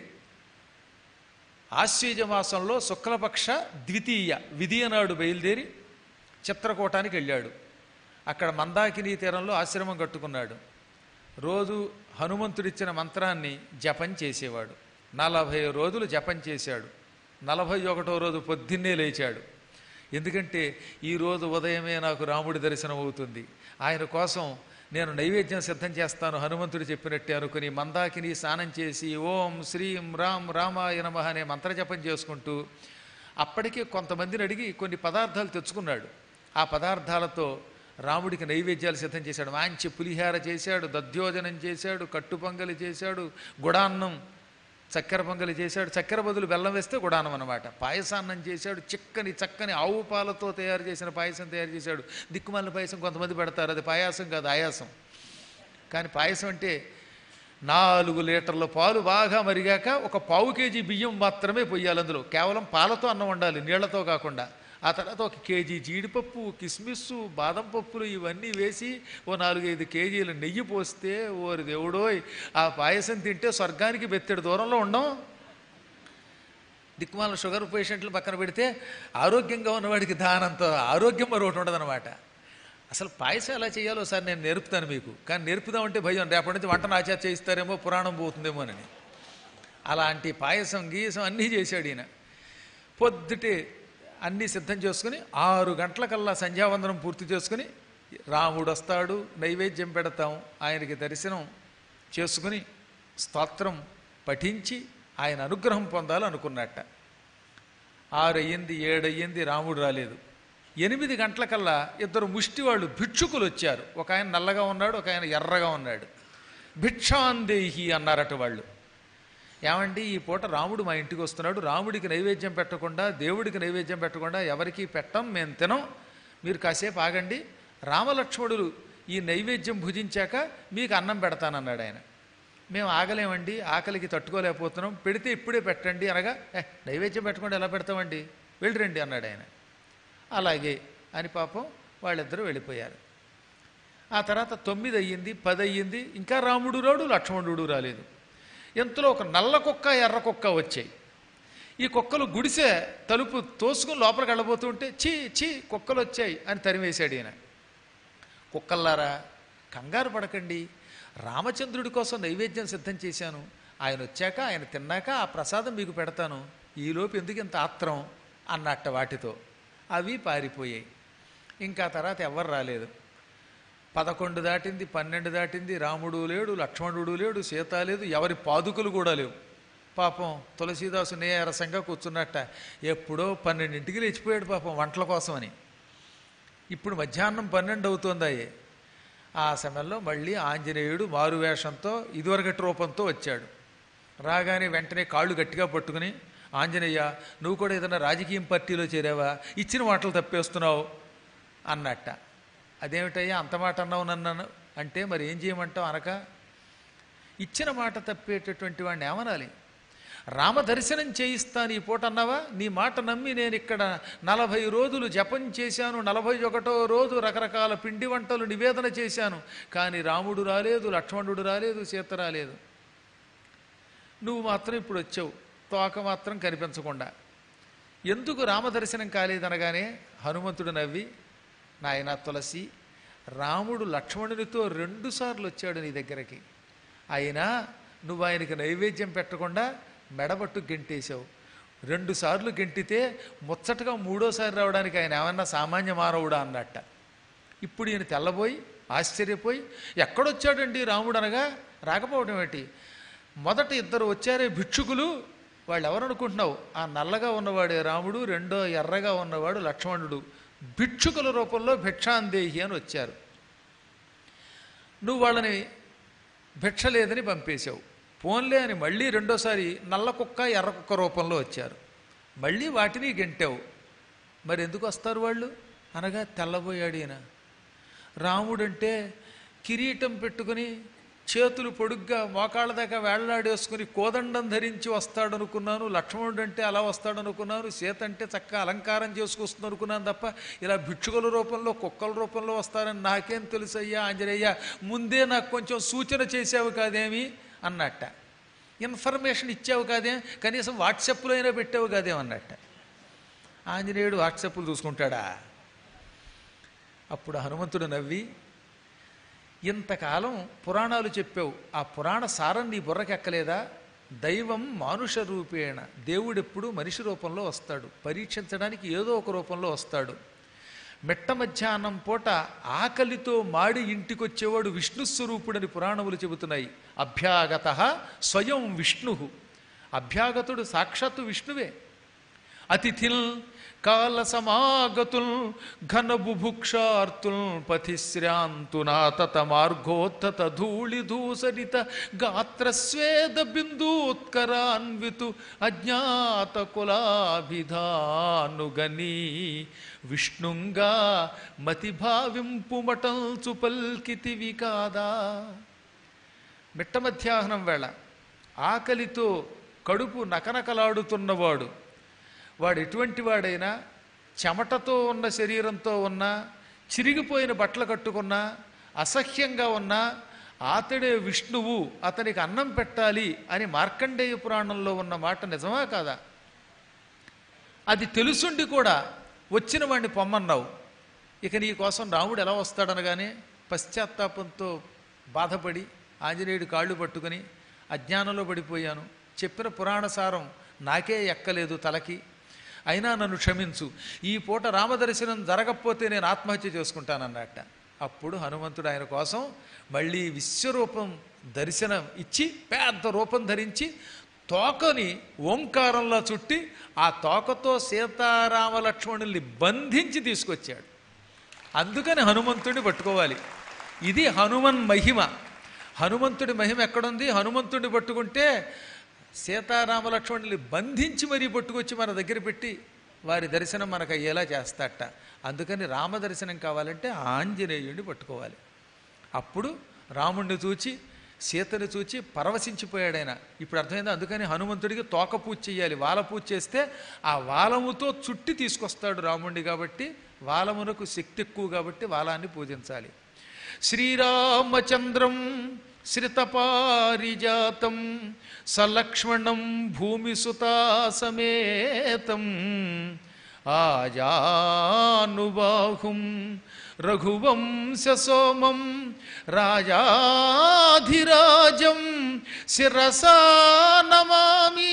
ఆశ్వీజ మాసంలో శుక్లపక్ష ద్వితీయ విధియ నాడు బయలుదేరి చిత్రకూటానికి వెళ్ళాడు అక్కడ మందాకిని తీరంలో ఆశ్రమం కట్టుకున్నాడు రోజు హనుమంతుడిచ్చిన మంత్రాన్ని జపం చేసేవాడు నలభై రోజులు జపం చేశాడు నలభై ఒకటో రోజు పొద్దున్నే లేచాడు ఎందుకంటే ఈరోజు ఉదయమే నాకు రాముడి దర్శనం అవుతుంది ఆయన కోసం నేను నైవేద్యం సిద్ధం చేస్తాను హనుమంతుడు చెప్పినట్టే అనుకుని మందాకిని స్నానం చేసి ఓం శ్రీం రామ్ రామాయ నమః అనే మంత్రజపం చేసుకుంటూ అప్పటికే కొంతమందిని అడిగి కొన్ని పదార్థాలు తెచ్చుకున్నాడు ఆ పదార్థాలతో రాముడికి నైవేద్యాలు సిద్ధం చేశాడు మంచి పులిహార చేశాడు దధ్యోజనం చేశాడు కట్టు పొంగలి చేశాడు గుడాన్నం చక్కెర పొంగలి చేశాడు చక్కెర బదులు బెల్లం వేస్తే గుడానం అనమాట పాయసాన్నం చేశాడు చిక్కని చక్కని ఆవు పాలతో తయారు చేసిన పాయసం తయారు చేశాడు దిక్కుమాలిన పాయసం కొంతమంది పెడతారు అది పాయాసం కాదు ఆయాసం కానీ పాయసం అంటే నాలుగు లీటర్ల పాలు బాగా మరిగాక ఒక పావు కేజీ బియ్యం మాత్రమే పొయ్యాలి అందులో కేవలం పాలతో అన్నం వండాలి నీళ్లతో కాకుండా ఆ తర్వాత ఒక కేజీ జీడిపప్పు కిస్మిస్సు బాదం పప్పులు ఇవన్నీ వేసి ఓ నాలుగైదు కేజీలు నెయ్యి పోస్తే ఓరి దేవుడోయ్ ఆ పాయసం తింటే స్వర్గానికి బెత్తెడు దూరంలో ఉండం దిక్కుమాల షుగర్ పేషెంట్లు పక్కన పెడితే ఆరోగ్యంగా ఉన్నవాడికి దానంత ఆరోగ్యం మరొకటి ఉండదన్నమాట అసలు పాయసం ఎలా చేయాలో సార్ నేను నేర్పుతాను మీకు కానీ నేర్పుదామంటే భయం రేపటి నుంచి వంటను ఆచార చేయిస్తారేమో పురాణం పోతుందేమోనని అలాంటి పాయసం గీసం అన్నీ చేశాడు ఈయన పొద్దుటే అన్నీ సిద్ధం చేసుకుని ఆరు గంటలకల్లా సంధ్యావందనం పూర్తి చేసుకుని రాముడు వస్తాడు నైవేద్యం పెడతాం ఆయనకి దర్శనం చేసుకుని స్తోత్రం పఠించి ఆయన అనుగ్రహం పొందాలనుకున్నట్ట ఆరు అయ్యింది ఏడయ్యింది రాముడు రాలేదు ఎనిమిది గంటలకల్లా ఇద్దరు ముష్టివాళ్ళు భిక్షుకులు వచ్చారు ఒక ఆయన నల్లగా ఉన్నాడు ఒక ఆయన ఎర్రగా ఉన్నాడు భిక్షాందేహి అన్నారట వాళ్ళు ఏమండి ఈ పూట రాముడు మా ఇంటికి వస్తున్నాడు రాముడికి నైవేద్యం పెట్టకుండా దేవుడికి నైవేద్యం పెట్టకుండా ఎవరికి పెట్టం మేము తినం మీరు కాసేపు ఆగండి రామలక్ష్మణులు ఈ నైవేద్యం భుజించాక మీకు అన్నం పెడతానన్నాడు ఆయన మేము ఆగలేమండి ఆకలికి తట్టుకోలేకపోతున్నాం పెడితే ఇప్పుడే పెట్టండి అనగా ఏ నైవేద్యం పెట్టకుండా ఎలా పెడతామండి వెళ్ళిరండి అన్నాడు ఆయన అలాగే అని పాపం వాళ్ళిద్దరూ వెళ్ళిపోయారు ఆ తర్వాత తొమ్మిది అయ్యింది పది అయ్యింది ఇంకా రాముడు రాడు లక్ష్మణుడు రాలేదు ఎంతలో ఒక నల్ల కుక్క ఎర్ర కుక్క వచ్చాయి ఈ కుక్కలు గుడిసె తలుపు తోసుకుని లోపలికి వెళ్ళబోతుంటే చీ చీ కుక్కలు వచ్చాయి అని తరిమేశాడు ఈయన కుక్కల్లారా కంగారు పడకండి రామచంద్రుడి కోసం నైవేద్యం సిద్ధం చేశాను ఆయన వచ్చాక ఆయన తిన్నాక ఆ ప్రసాదం మీకు పెడతాను ఈలోపు ఎందుకు ఇంత ఆత్రం అన్నట్ట వాటితో అవి పారిపోయాయి ఇంకా తర్వాత ఎవ్వరు రాలేదు పదకొండు దాటింది పన్నెండు దాటింది రాముడు లేడు లక్ష్మణుడు లేడు సీత లేదు ఎవరి పాదుకలు కూడా లేవు పాపం తులసీదాసు నీరసంగా కూర్చున్నట్ట ఎప్పుడో పన్నెండింటికి లేచిపోయాడు పాపం వంటల కోసమని ఇప్పుడు మధ్యాహ్నం పన్నెండు అవుతోందాయే ఆ సమయంలో మళ్ళీ ఆంజనేయుడు మారువేషంతో ఇదివరకటి రూపంతో వచ్చాడు రాగానే వెంటనే కాళ్ళు గట్టిగా పట్టుకుని ఆంజనేయ నువ్వు కూడా ఏదైనా రాజకీయం పార్టీలో చేరావా ఇచ్చిన మాటలు తప్పేస్తున్నావు అన్నట్ట అదేమిటయ్యా అంత మాట అన్నావు నన్ను అంటే మరి ఏం చేయమంటావు అనక ఇచ్చిన మాట తప్పేటటువంటి వాడిని ఏమనాలి రామ దర్శనం చేయిస్తాను ఈ పూట అన్నావా నీ మాట నమ్మి నేను ఇక్కడ నలభై రోజులు జపం చేశాను నలభై ఒకటో రోజు రకరకాల పిండి వంటలు నివేదన చేశాను కానీ రాముడు రాలేదు లక్ష్మణుడు రాలేదు సీత రాలేదు నువ్వు మాత్రం ఇప్పుడు వచ్చావు తోక మాత్రం కనిపించకుండా ఎందుకు రామదర్శనం కాలేదనగానే హనుమంతుడు నవ్వి నాయన తులసి రాముడు లక్ష్మణునితో రెండుసార్లు వచ్చాడు నీ దగ్గరికి అయినా నువ్వు ఆయనకి నైవేద్యం పెట్టకుండా మెడబట్టు గెంటేశావు రెండుసార్లు గెంటితే ముచ్చటగా మూడోసారి రావడానికి ఆయన ఏమన్నా సామాన్య మానవుడా అన్నట్ట ఇప్పుడు ఈయన తెల్లబోయి ఆశ్చర్యపోయి ఎక్కడొచ్చాడండి రాముడు అనగా రాకపోవడం ఏంటి మొదట ఇద్దరు వచ్చారే భిక్షుకులు వాళ్ళు ఎవరు అనుకుంటున్నావు ఆ నల్లగా ఉన్నవాడే రాముడు రెండో ఎర్రగా ఉన్నవాడు లక్ష్మణుడు భిక్షుకుల రూపంలో భిక్షాందేహి అని వచ్చారు నువ్వు వాళ్ళని భిక్ష లేదని పంపేశావు పోన్లే అని మళ్ళీ రెండోసారి నల్ల కుక్క ఎర్ర కుక్క రూపంలో వచ్చారు మళ్ళీ వాటిని గెంటావు మరి ఎందుకు వస్తారు వాళ్ళు అనగా తెల్లబోయాడు ఈయన రాముడంటే కిరీటం పెట్టుకుని చేతులు పొడుగ్గా మోకాళ్ళ దాకా వేళ్లాడేసుకుని కోదండం ధరించి వస్తాడు అనుకున్నాను లక్ష్మణుడు అంటే అలా వస్తాడు అనుకున్నాను సీత అంటే చక్కగా అలంకారం చేసుకొస్తుంది అనుకున్నాను తప్ప ఇలా భిక్షుకుల రూపంలో కుక్కల రూపంలో వస్తారని నాకేం తెలుసయ్యా ఆంజనేయ ముందే నాకు కొంచెం సూచన చేసావు కాదేమి అన్నట్ట ఇన్ఫర్మేషన్ ఇచ్చావు కాదే కనీసం వాట్సాప్లో అయినా పెట్టావు కాదేమన్నట్ట ఆంజనేయుడు వాట్సాప్లు చూసుకుంటాడా అప్పుడు హనుమంతుడు నవ్వి ఇంతకాలం పురాణాలు చెప్పావు ఆ పురాణ సారం నీ బుర్రకెక్కలేదా దైవం మానుష రూపేణ దేవుడెప్పుడు మనిషి రూపంలో వస్తాడు పరీక్షించడానికి ఏదో ఒక రూపంలో వస్తాడు మెట్ట మధ్యాహ్నం పూట ఆకలితో మాడి ఇంటికొచ్చేవాడు విష్ణు స్వరూపుడని పురాణములు చెబుతున్నాయి అభ్యాగత స్వయం విష్ణు అభ్యాగతుడు సాక్షాత్తు విష్ణువే అతిథిల్ కాల సమాగతుల్ ఘన బుభుక్షార్తుల్ పథిశ్రాంతునాతత మార్గోత్తత ధూళి దూసరిత గాత్రస్వేద బిందూత్కరాన్వితు అజ్ఞాత కులాభిధానుగని విష్ణుంగా మతిభావింపుమటల్చు పల్కితివి కాదా మిట్ట మధ్యాహ్నం వేళ ఆకలితో కడుపు నకనకలాడుతున్నవాడు వాడు ఎటువంటి వాడైనా చెమటతో ఉన్న శరీరంతో ఉన్నా చిరిగిపోయిన బట్టలు కట్టుకున్నా అసహ్యంగా ఉన్నా అతడే విష్ణువు అతనికి అన్నం పెట్టాలి అని మార్కండేయ పురాణంలో ఉన్న మాట నిజమా కాదా అది తెలుసుండి కూడా వచ్చిన వాడిని పొమ్మన్నావు ఇక నీ కోసం రాముడు ఎలా వస్తాడనగానే పశ్చాత్తాపంతో బాధపడి ఆంజనేయుడి కాళ్ళు పట్టుకుని అజ్ఞానంలో పడిపోయాను చెప్పిన పురాణ సారం నాకే ఎక్కలేదు తలకి అయినా నన్ను క్షమించు ఈ పూట రామదర్శనం జరగకపోతే నేను ఆత్మహత్య చేసుకుంటానన్నట్ట అప్పుడు హనుమంతుడు ఆయన కోసం మళ్ళీ విశ్వరూపం దర్శనం ఇచ్చి పెద్ద రూపం ధరించి తోకని ఓంకారంలో చుట్టి ఆ తోకతో సీతారామ లక్ష్మణుల్ని బంధించి తీసుకొచ్చాడు అందుకని హనుమంతుడిని పట్టుకోవాలి ఇది హనుమన్ మహిమ హనుమంతుడి మహిమ ఎక్కడుంది హనుమంతుడిని పట్టుకుంటే సీతారామ లక్ష్మణుల్ని బంధించి మరీ పట్టుకొచ్చి మన దగ్గర పెట్టి వారి దర్శనం మనకు అయ్యేలా చేస్తాట అందుకని రామ దర్శనం కావాలంటే ఆంజనేయుడిని పట్టుకోవాలి అప్పుడు రాముణ్ణి చూచి సీతని చూచి పరవశించిపోయాడు ఆయన ఇప్పుడు అర్థమైంది అందుకని హనుమంతుడికి తోక పూజ చేయాలి వాల పూజ చేస్తే ఆ వాలముతో చుట్టి తీసుకొస్తాడు రాముణ్ణి కాబట్టి వాలమునకు శక్తి ఎక్కువ కాబట్టి వాలాన్ని పూజించాలి శ్రీరామచంద్రం శ్రితపారిజాతం సలక్ష్మణం భూమిసుతాసమేతం ఆజానుబాహుం రఘువంశసోమం రాజాధిరాజం శిరసా నమామి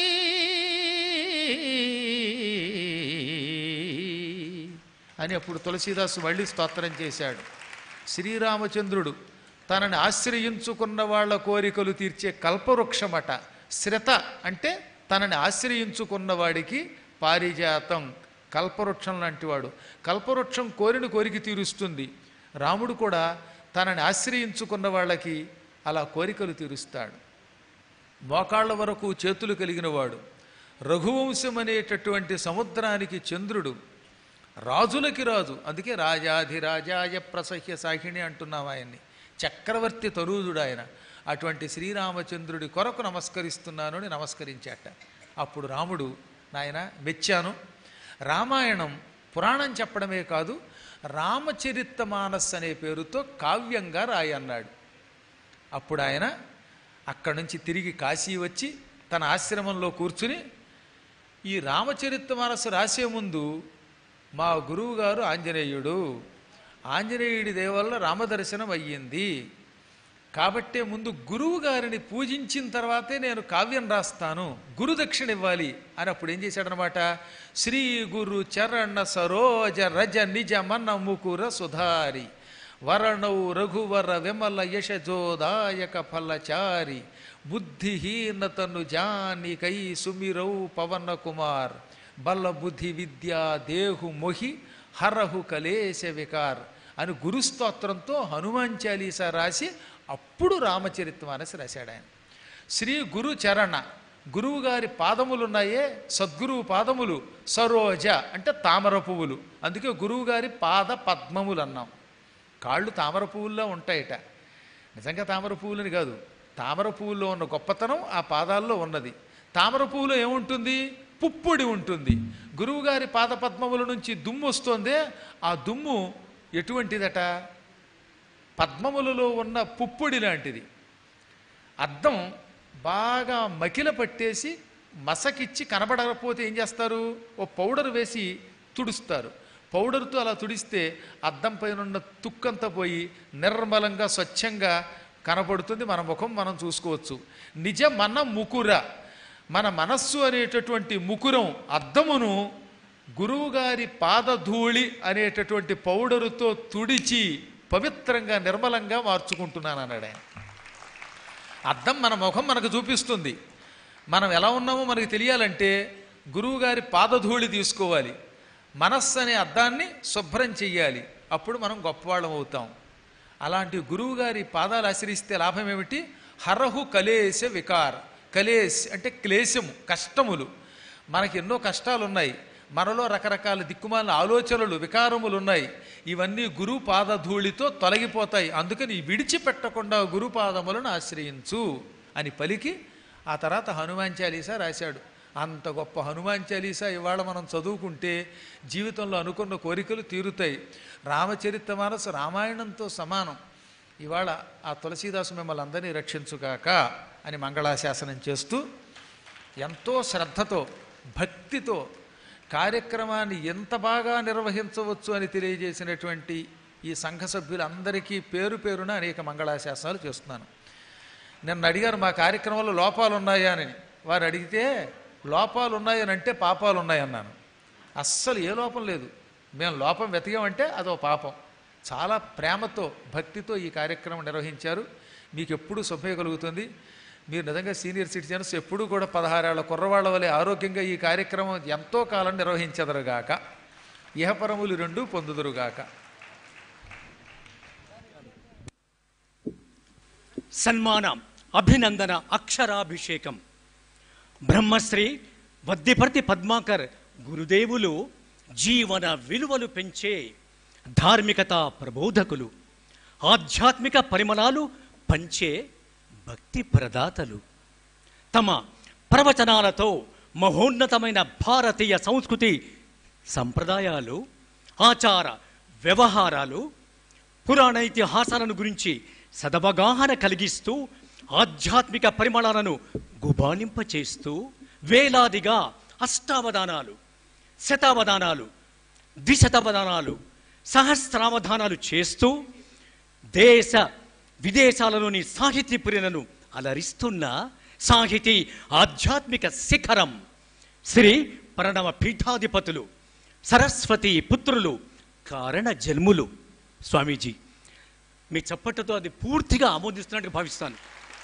అని అప్పుడు తులసీదాసు మళ్ళీ స్తోత్రం చేశాడు శ్రీరామచంద్రుడు తనని ఆశ్రయించుకున్న వాళ్ళ కోరికలు తీర్చే కల్పవృక్షమట శ్రత అంటే తనని ఆశ్రయించుకున్న వాడికి పారిజాతం కల్పవృక్షం లాంటివాడు కల్పవృక్షం కోరిన కోరిక తీరుస్తుంది రాముడు కూడా తనని ఆశ్రయించుకున్న వాళ్ళకి అలా కోరికలు తీరుస్తాడు మోకాళ్ళ వరకు చేతులు కలిగినవాడు రఘువంశం అనేటటువంటి సముద్రానికి చంద్రుడు రాజులకి రాజు అందుకే రాజాధిరాజాయ ప్రసహ్య సాహిణి అంటున్నాం ఆయన్ని చక్రవర్తి తరూజుడు ఆయన అటువంటి శ్రీరామచంద్రుడి కొరకు నమస్కరిస్తున్నాను అని నమస్కరించాట అప్పుడు రాముడు నాయన మెచ్చాను రామాయణం పురాణం చెప్పడమే కాదు రామచరిత మానస్ అనే పేరుతో కావ్యంగా రాయన్నాడు అప్పుడు ఆయన అక్కడి నుంచి తిరిగి కాశీ వచ్చి తన ఆశ్రమంలో కూర్చుని ఈ రామచరిత మానసు రాసే ముందు మా గురువు గారు ఆంజనేయుడు ఆంజనేయుడి దేవల్ల రామదర్శనం అయ్యింది కాబట్టే ముందు గురువు గారిని పూజించిన తర్వాతే నేను కావ్యం రాస్తాను గురుదక్షిణ ఇవ్వాలి అని అప్పుడు ఏం చేశాడనమాట శ్రీ గురు చరణ సరోజ రజ నిజ మన ముకుర సుధారి వరణౌ రఘువర విమల యశజోదాయక ఫలచారి బుద్ధిహీనతను జానికై సుమిరౌ పవన కుమార్ బల్ల బుద్ధి విద్యా దేహు మొహి హరహు కలేశ వికార్ అని గురుస్తోత్రంతో హనుమాన్ చాలీసా రాసి అప్పుడు రామచరిత్మానసి రాశాడు ఆయన శ్రీ గురు చరణ గురువు గారి పాదములున్నాయే సద్గురువు పాదములు సరోజ అంటే తామర పువ్వులు అందుకే గురువు గారి పాద పద్మములు అన్నాం కాళ్ళు తామర పువ్వుల్లో ఉంటాయట నిజంగా తామర పువ్వులని కాదు తామర పువ్వుల్లో ఉన్న గొప్పతనం ఆ పాదాల్లో ఉన్నది తామర పువ్వులో ఏముంటుంది పుప్పొడి ఉంటుంది గురువుగారి పాదపద్మముల నుంచి దుమ్ము వస్తోందే ఆ దుమ్ము ఎటువంటిదట పద్మములలో ఉన్న పుప్పొడి లాంటిది అద్దం బాగా మకిల పట్టేసి మసకిచ్చి కనబడకపోతే ఏం చేస్తారు ఓ పౌడర్ వేసి తుడుస్తారు పౌడర్తో అలా తుడిస్తే అద్దం పైన ఉన్న తుక్కంతా పోయి నిర్మలంగా స్వచ్ఛంగా కనపడుతుంది మన ముఖం మనం చూసుకోవచ్చు నిజ మన ముకుర మన మనస్సు అనేటటువంటి ముకురం అద్దమును గురువుగారి పాదధూళి అనేటటువంటి పౌడరుతో తుడిచి పవిత్రంగా నిర్మలంగా మార్చుకుంటున్నాను అన్నాడు ఆయన అద్దం మన ముఖం మనకు చూపిస్తుంది మనం ఎలా ఉన్నామో మనకు తెలియాలంటే గురువుగారి పాదధూళి తీసుకోవాలి మనస్సు అనే అద్దాన్ని శుభ్రం చెయ్యాలి అప్పుడు మనం గొప్పవాళ్ళం అవుతాం అలాంటి గురువుగారి పాదాలు ఆశ్రయిస్తే లాభం ఏమిటి హరహు కలేశ వికార్ కలేశ్ అంటే క్లేశము కష్టములు మనకి ఎన్నో కష్టాలు ఉన్నాయి మనలో రకరకాల దిక్కుమాలిన ఆలోచనలు వికారములు ఉన్నాయి ఇవన్నీ గురు పాదధూళితో తొలగిపోతాయి అందుకని విడిచిపెట్టకుండా గురు పాదములను ఆశ్రయించు అని పలికి ఆ తర్వాత హనుమాన్ చాలీసా రాశాడు అంత గొప్ప హనుమాన్ చాలీసా ఇవాళ మనం చదువుకుంటే జీవితంలో అనుకున్న కోరికలు తీరుతాయి రామచరిత మానసు రామాయణంతో సమానం ఇవాళ ఆ తులసీదాసు మిమ్మల్ని అందరినీ రక్షించుగాక అని మంగళాశాసనం చేస్తూ ఎంతో శ్రద్ధతో భక్తితో కార్యక్రమాన్ని ఎంత బాగా నిర్వహించవచ్చు అని తెలియజేసినటువంటి ఈ సంఘ సభ్యులందరికీ పేరు పేరున అనేక మంగళాశాసనాలు చేస్తున్నాను నిన్న అడిగారు మా కార్యక్రమంలో లోపాలు ఉన్నాయా అని వారు అడిగితే లోపాలు ఉన్నాయని అంటే పాపాలు ఉన్నాయన్నాను అస్సలు ఏ లోపం లేదు మేము లోపం వెతికామంటే అదో పాపం చాలా ప్రేమతో భక్తితో ఈ కార్యక్రమం నిర్వహించారు మీకు ఎప్పుడూ శుభ్య కలుగుతుంది మీరు నిజంగా సీనియర్ సిటిజన్స్ ఎప్పుడూ కూడా పదహారేళ్ల కుర్రవాళ్ళ వలె ఆరోగ్యంగా ఈ కార్యక్రమం ఎంతో కాలం నిర్వహించదరుగాక ఇహపరములు రెండు పొందుదురుగాక సన్మానం అభినందన అక్షరాభిషేకం బ్రహ్మశ్రీ వద్దిపర్తి పద్మాకర్ గురుదేవులు జీవన విలువలు పెంచే ధార్మికత ప్రబోధకులు ఆధ్యాత్మిక పరిమళాలు పంచే భక్తి ప్రదాతలు తమ ప్రవచనాలతో మహోన్నతమైన భారతీయ సంస్కృతి సంప్రదాయాలు ఆచార వ్యవహారాలు పురాణ ఇతిహాసాలను గురించి సదవగాహన కలిగిస్తూ ఆధ్యాత్మిక పరిమళాలను గుబానింపచేస్తూ వేలాదిగా అష్టావధానాలు శతావధానాలు ద్విశతావధానాలు సహస్రావధానాలు చేస్తూ దేశ విదేశాలలోని సాహితీ ప్రియులను అలరిస్తున్న సాహితీ ఆధ్యాత్మిక శిఖరం శ్రీ ప్రణవ పీఠాధిపతులు సరస్వతి పుత్రులు కారణ జన్ములు స్వామీజీ మీ చప్పట్లతో అది పూర్తిగా ఆమోదిస్తున్నట్టు భావిస్తాను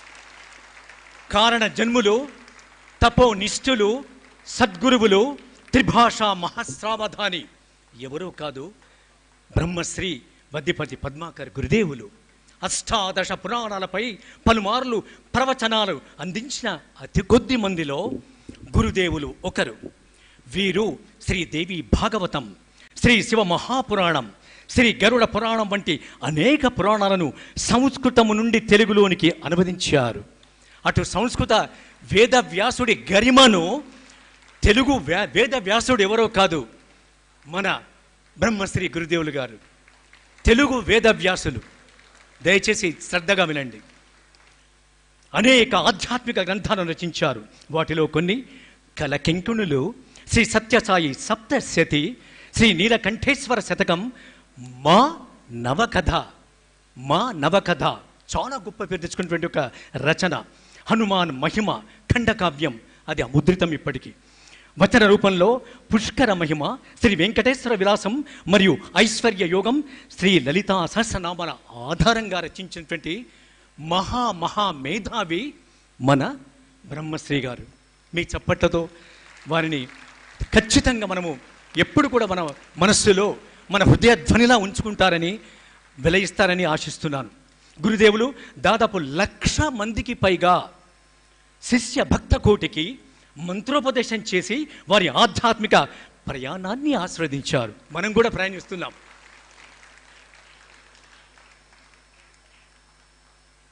కారణ జన్ములు తపో నిష్ఠులు సద్గురువులు త్రిభాషా మహాశ్రావధాని ఎవరో కాదు బ్రహ్మశ్రీ వద్దిపతి పద్మాకర్ గురుదేవులు అష్టాదశ పురాణాలపై పలుమార్లు ప్రవచనాలు అందించిన అతి కొద్ది మందిలో గురుదేవులు ఒకరు వీరు శ్రీదేవి భాగవతం శ్రీ శివ మహాపురాణం శ్రీ గరుడ పురాణం వంటి అనేక పురాణాలను సంస్కృతము నుండి తెలుగులోనికి అనువదించారు అటు సంస్కృత వేద వ్యాసుడి గరిమను తెలుగు వ్యా- వేద వ్యాసుడు ఎవరో కాదు మన బ్రహ్మశ్రీ గురుదేవులు గారు తెలుగు వేద వ్యాసులు దయచేసి శ్రద్ధగా వినండి అనేక ఆధ్యాత్మిక గ్రంథాలను రచించారు వాటిలో కొన్ని కలకెంకుణులు శ్రీ సత్యసాయి సప్తశతి శ్రీ నీలకంఠేశ్వర శతకం మా నవకథ మా నవకథ చాలా గొప్ప పేరు తెచ్చుకున్నటువంటి ఒక రచన హనుమాన్ మహిమ ఖండకావ్యం అది అముద్రితం ఇప్పటికీ వచన రూపంలో పుష్కర మహిమ శ్రీ వెంకటేశ్వర విలాసం మరియు ఐశ్వర్య యోగం శ్రీ లలితా సహస్రనామాల ఆధారంగా రచించినటువంటి మహా మహా మేధావి మన బ్రహ్మశ్రీ గారు మీ చప్పట్లతో వారిని ఖచ్చితంగా మనము ఎప్పుడు కూడా మన మనస్సులో మన హృదయ ధ్వనిలా ఉంచుకుంటారని వెలయిస్తారని ఆశిస్తున్నాను గురుదేవులు దాదాపు లక్ష మందికి పైగా శిష్య భక్త కోటికి మంత్రోపదేశం చేసి వారి ఆధ్యాత్మిక ప్రయాణాన్ని ఆస్వాదించారు మనం కూడా ప్రయాణిస్తున్నాం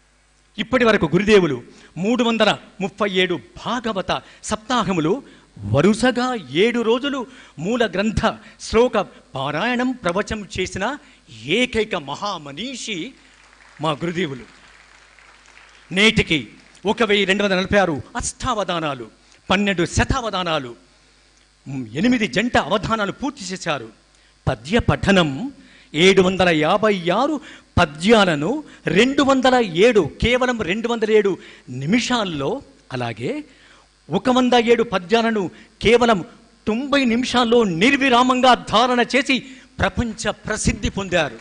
ఇప్పటి వరకు గురుదేవులు మూడు వందల ముప్పై ఏడు భాగవత సప్తాహములు వరుసగా ఏడు రోజులు మూల గ్రంథ శ్లోక పారాయణం ప్రవచనం చేసిన ఏకైక మహామనీషి మా గురుదేవులు నేటికి ఒక వెయ్యి రెండు వందల నలభై ఆరు అష్టావధానాలు పన్నెండు శతావధానాలు మ్, ఎనిమిది జంట అవధానాలు పూర్తి చేశారు పద్య పఠనం ఏడు వందల యాభై ఆరు పద్యాలను రెండు వందల ఏడు కేవలం రెండు వందల ఏడు నిమిషాల్లో అలాగే ఒక వంద ఏడు పద్యాలను కేవలం తొంభై నిమిషాల్లో నిర్విరామంగా ధారణ చేసి ప్రపంచ ప్రసిద్ధి పొందారు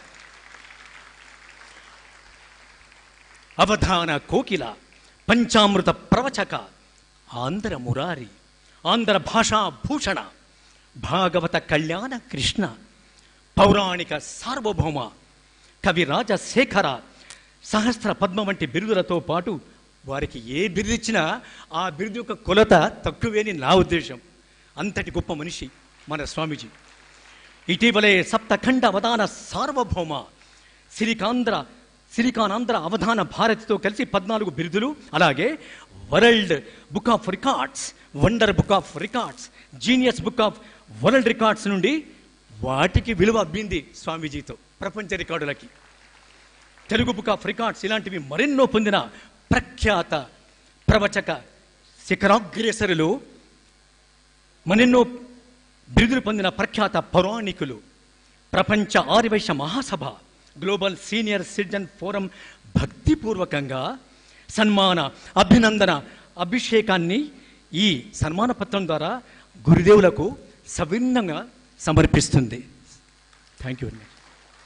అవధాన కోకిల పంచామృత ప్రవచక ఆంధ్ర మురారి ఆంధ్ర భాషా భూషణ భాగవత కళ్యాణ కృష్ణ పౌరాణిక సార్వభౌమ కవి రాజశేఖర సహస్ర పద్మ వంటి బిరుదులతో పాటు వారికి ఏ బిరుదు ఇచ్చినా ఆ బిరుదు యొక్క కొలత తక్కువేని నా ఉద్దేశం అంతటి గొప్ప మనిషి మన స్వామీజీ ఇటీవలే సప్తఖండ అవధాన సార్వభౌమ సిలికాంధ్ర సిలికానాంధ్ర అవధాన భారతితో కలిసి పద్నాలుగు బిరుదులు అలాగే world book of records wonder book of records genius book of world records నుండి వాటికి విలువ అబ్బింది స్వామీజీతో ప్రపంచ రికార్డులకి తెలుగు బుక్ ఆఫ్ రికార్డ్స్ ఇలాంటివి మరెన్నో పొందిన ప్రఖ్యాత ప్రవచక శిఖరాగ్రేసరులు మరెన్నో బిరుదులు పొందిన ప్రఖ్యాత పౌరాణికులు ప్రపంచ Aryavysya Mahasabha global senior citizen forum భక్తిపూర్వకంగా సన్మాన అభినందన అభిషేకాన్ని ఈ సన్మాన పత్రం ద్వారా గురుదేవులకు సవిన్నంగా సమర్పిస్తుంది థ్యాంక్ యూ వెరీ మచ్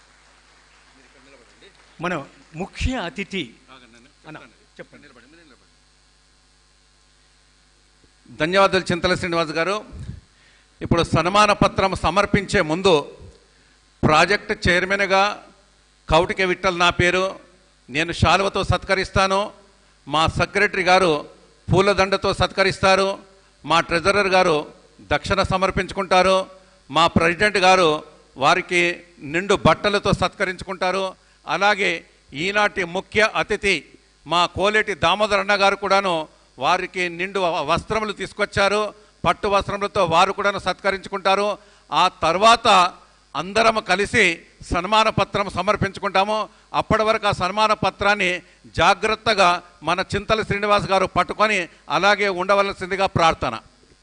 మన ముఖ్య అతిథి అన్న చెప్పండి ధన్యవాదాలు చింతల శ్రీనివాస్ గారు ఇప్పుడు సన్మాన పత్రం సమర్పించే ముందు ప్రాజెక్ట్ చైర్మన్గా కౌటిక విట్టల్ నా పేరు నేను శాలువతో సత్కరిస్తాను మా సెక్రటరీ గారు పూలదండతో సత్కరిస్తారు మా ట్రెజరర్ గారు దక్షిణ సమర్పించుకుంటారు మా ప్రెసిడెంట్ గారు వారికి నిండు బట్టలతో సత్కరించుకుంటారు అలాగే ఈనాటి ముఖ్య అతిథి మా కోలేటి దామోదర్ అన్న గారు కూడాను వారికి నిండు వ- వస్త్రములు తీసుకొచ్చారు పట్టు వస్త్రములతో వారు కూడాను సత్కరించుకుంటారు ఆ తర్వాత అందరం కలిసి సన్మాన పత్రం సమర్పించుకుంటాము అప్పటి వరకు ఆ సన్మాన పత్రాన్ని జాగ్రత్తగా మన చింతల శ్రీనివాస్ గారు పట్టుకొని అలాగే ఉండవలసిందిగా ప్రార్థన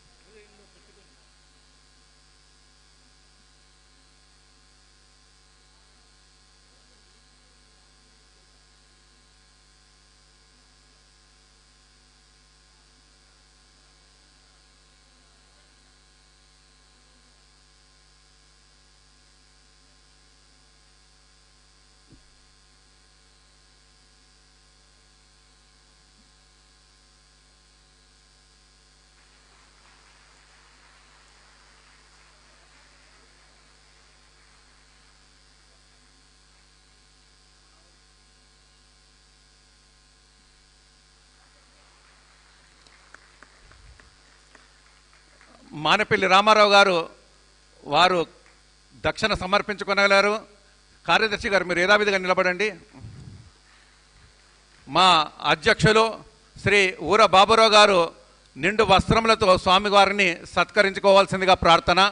మానపల్లి రామారావు గారు వారు దక్షిణ సమర్పించుకోగలరు కార్యదర్శి గారు మీరు యథావిధిగా నిలబడండి మా అధ్యక్షులు శ్రీ ఊర బాబురావు గారు నిండు వస్త్రములతో స్వామివారిని సత్కరించుకోవాల్సిందిగా ప్రార్థన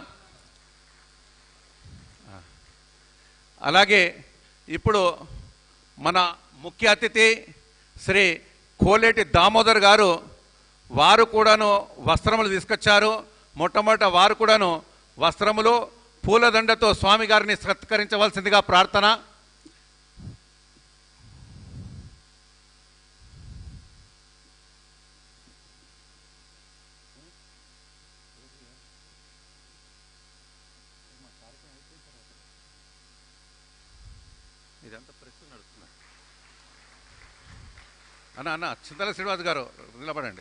అలాగే ఇప్పుడు మన ముఖ్య అతిథి శ్రీ కోలేటి దామోదర్ గారు వారు కూడాను వస్త్రములు తీసుకొచ్చారు మొట్టమొదట వారు కూడాను వస్త్రములు పూలదండతో స్వామి గారిని సత్కరించవలసిందిగా ప్రార్థన ఇదంతా ప్రెస్ నడుస్తున్నారు అన్న అన్న చింతల శ్రీనివాస్ గారు నిలబడండి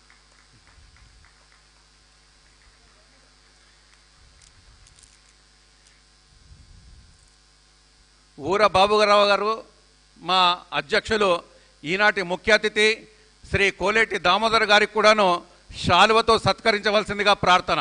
ఊర బాబుగారావు గారు మా అధ్యక్షులు ఈనాటి ముఖ్య అతిథి శ్రీ కోలేటి దామోదర్ గారికి కూడాను శాలువతో సత్కరించవలసిందిగా ప్రార్థన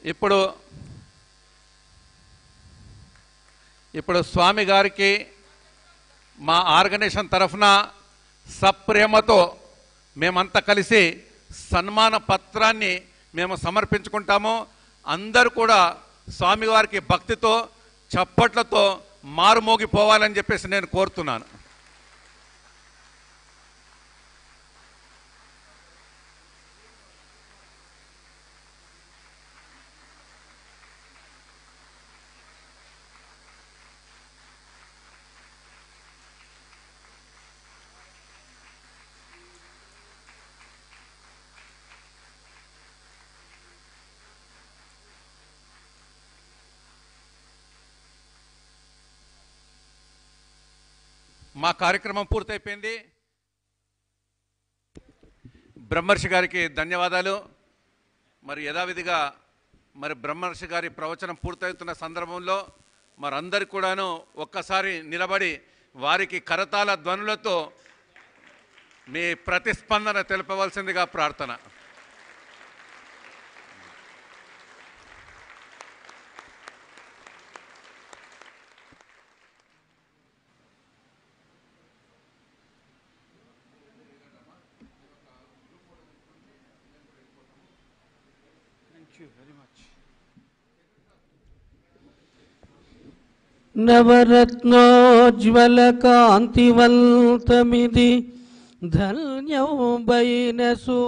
ఇప్పుడు ఇప్పుడు స్వామి గారికి మా ఆర్గనైజేషన్ తరఫున సప్రేమతో మేమంతా కలిసి సన్మాన పత్రాన్ని మేము సమర్పించుకుంటాము అందరూ కూడా స్వామివారికి భక్తితో చప్పట్లతో మారుమోగిపోవాలని చెప్పేసి నేను కోరుతున్నాను మా కార్యక్రమం పూర్తయిపోయింది బ్రహ్మర్షి గారికి ధన్యవాదాలు మరి యథావిధిగా మరి బ్రహ్మర్షి గారి ప్రవచనం పూర్తవుతున్న సందర్భంలో మరందరికి కూడాను ఒక్కసారి నిలబడి వారికి కరతాల ధ్వనులతో మీ ప్రతిస్పందన తెలపవలసిందిగా ప్రార్థన నవరత్నోజ్వల కాంతివంతమిది ధన్యౌబైన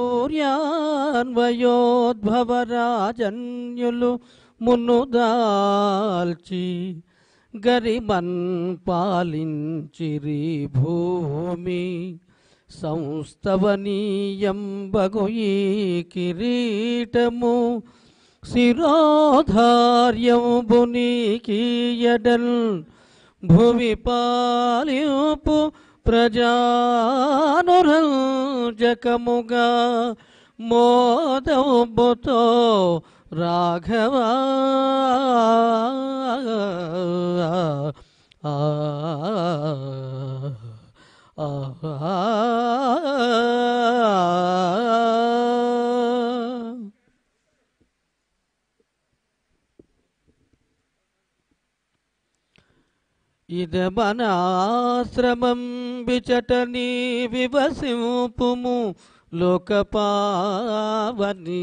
సూర్యాన్వయోద్భవరాజన్యులు మునుదాల్చి గరిమన్ పాలించిరి భూమి సంస్తవనీయం బగు ఈ కిరీటము శిరోధార్యంబునీకీయడల్ భువి పాలింపు ప్రజానురంజకముగా మోదంబుతో రాఘవా ఆ ఆ ఇదమనాశ్రమం విచటని వివసింపుము లోకపావని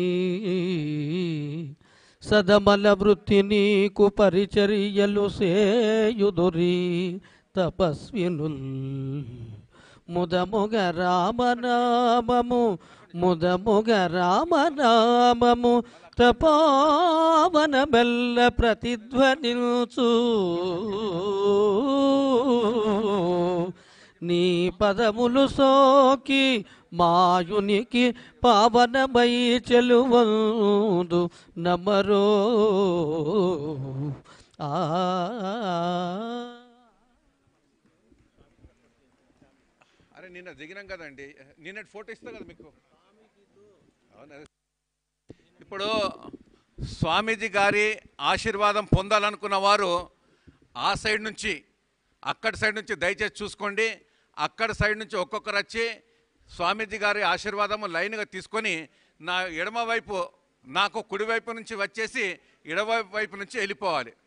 సదమల వృత్తి నీకు పరిచర్యలు సేయుదురి తపస్వినుల్ ముదముగ రామనామము ముదముగ రామనామము తపోవన బెల్ల ప్రతిధ్వనిల్చు నీ పదములు సోకి మాయునికి పావనమై చెలువందు నమరో ఆ అరే నిన్న దిగినాం కదండి నిన్నటి ఫోటో ఇస్తా కదా మీకు అవునా ఇప్పుడు స్వామీజీ గారి ఆశీర్వాదం పొందాలనుకున్న వారు ఆ సైడ్ నుంచి అక్కడి సైడ్ నుంచి దయచేసి చూసుకోండి అక్కడ సైడ్ నుంచి ఒక్కొక్కరు వచ్చి స్వామీజీ గారి ఆశీర్వాదము లైన్గా తీసుకొని నా ఎడమ వైపు నాకు కుడి వైపు నుంచి వచ్చేసి ఎడమ వైపు నుంచి వెళ్ళిపోవాలి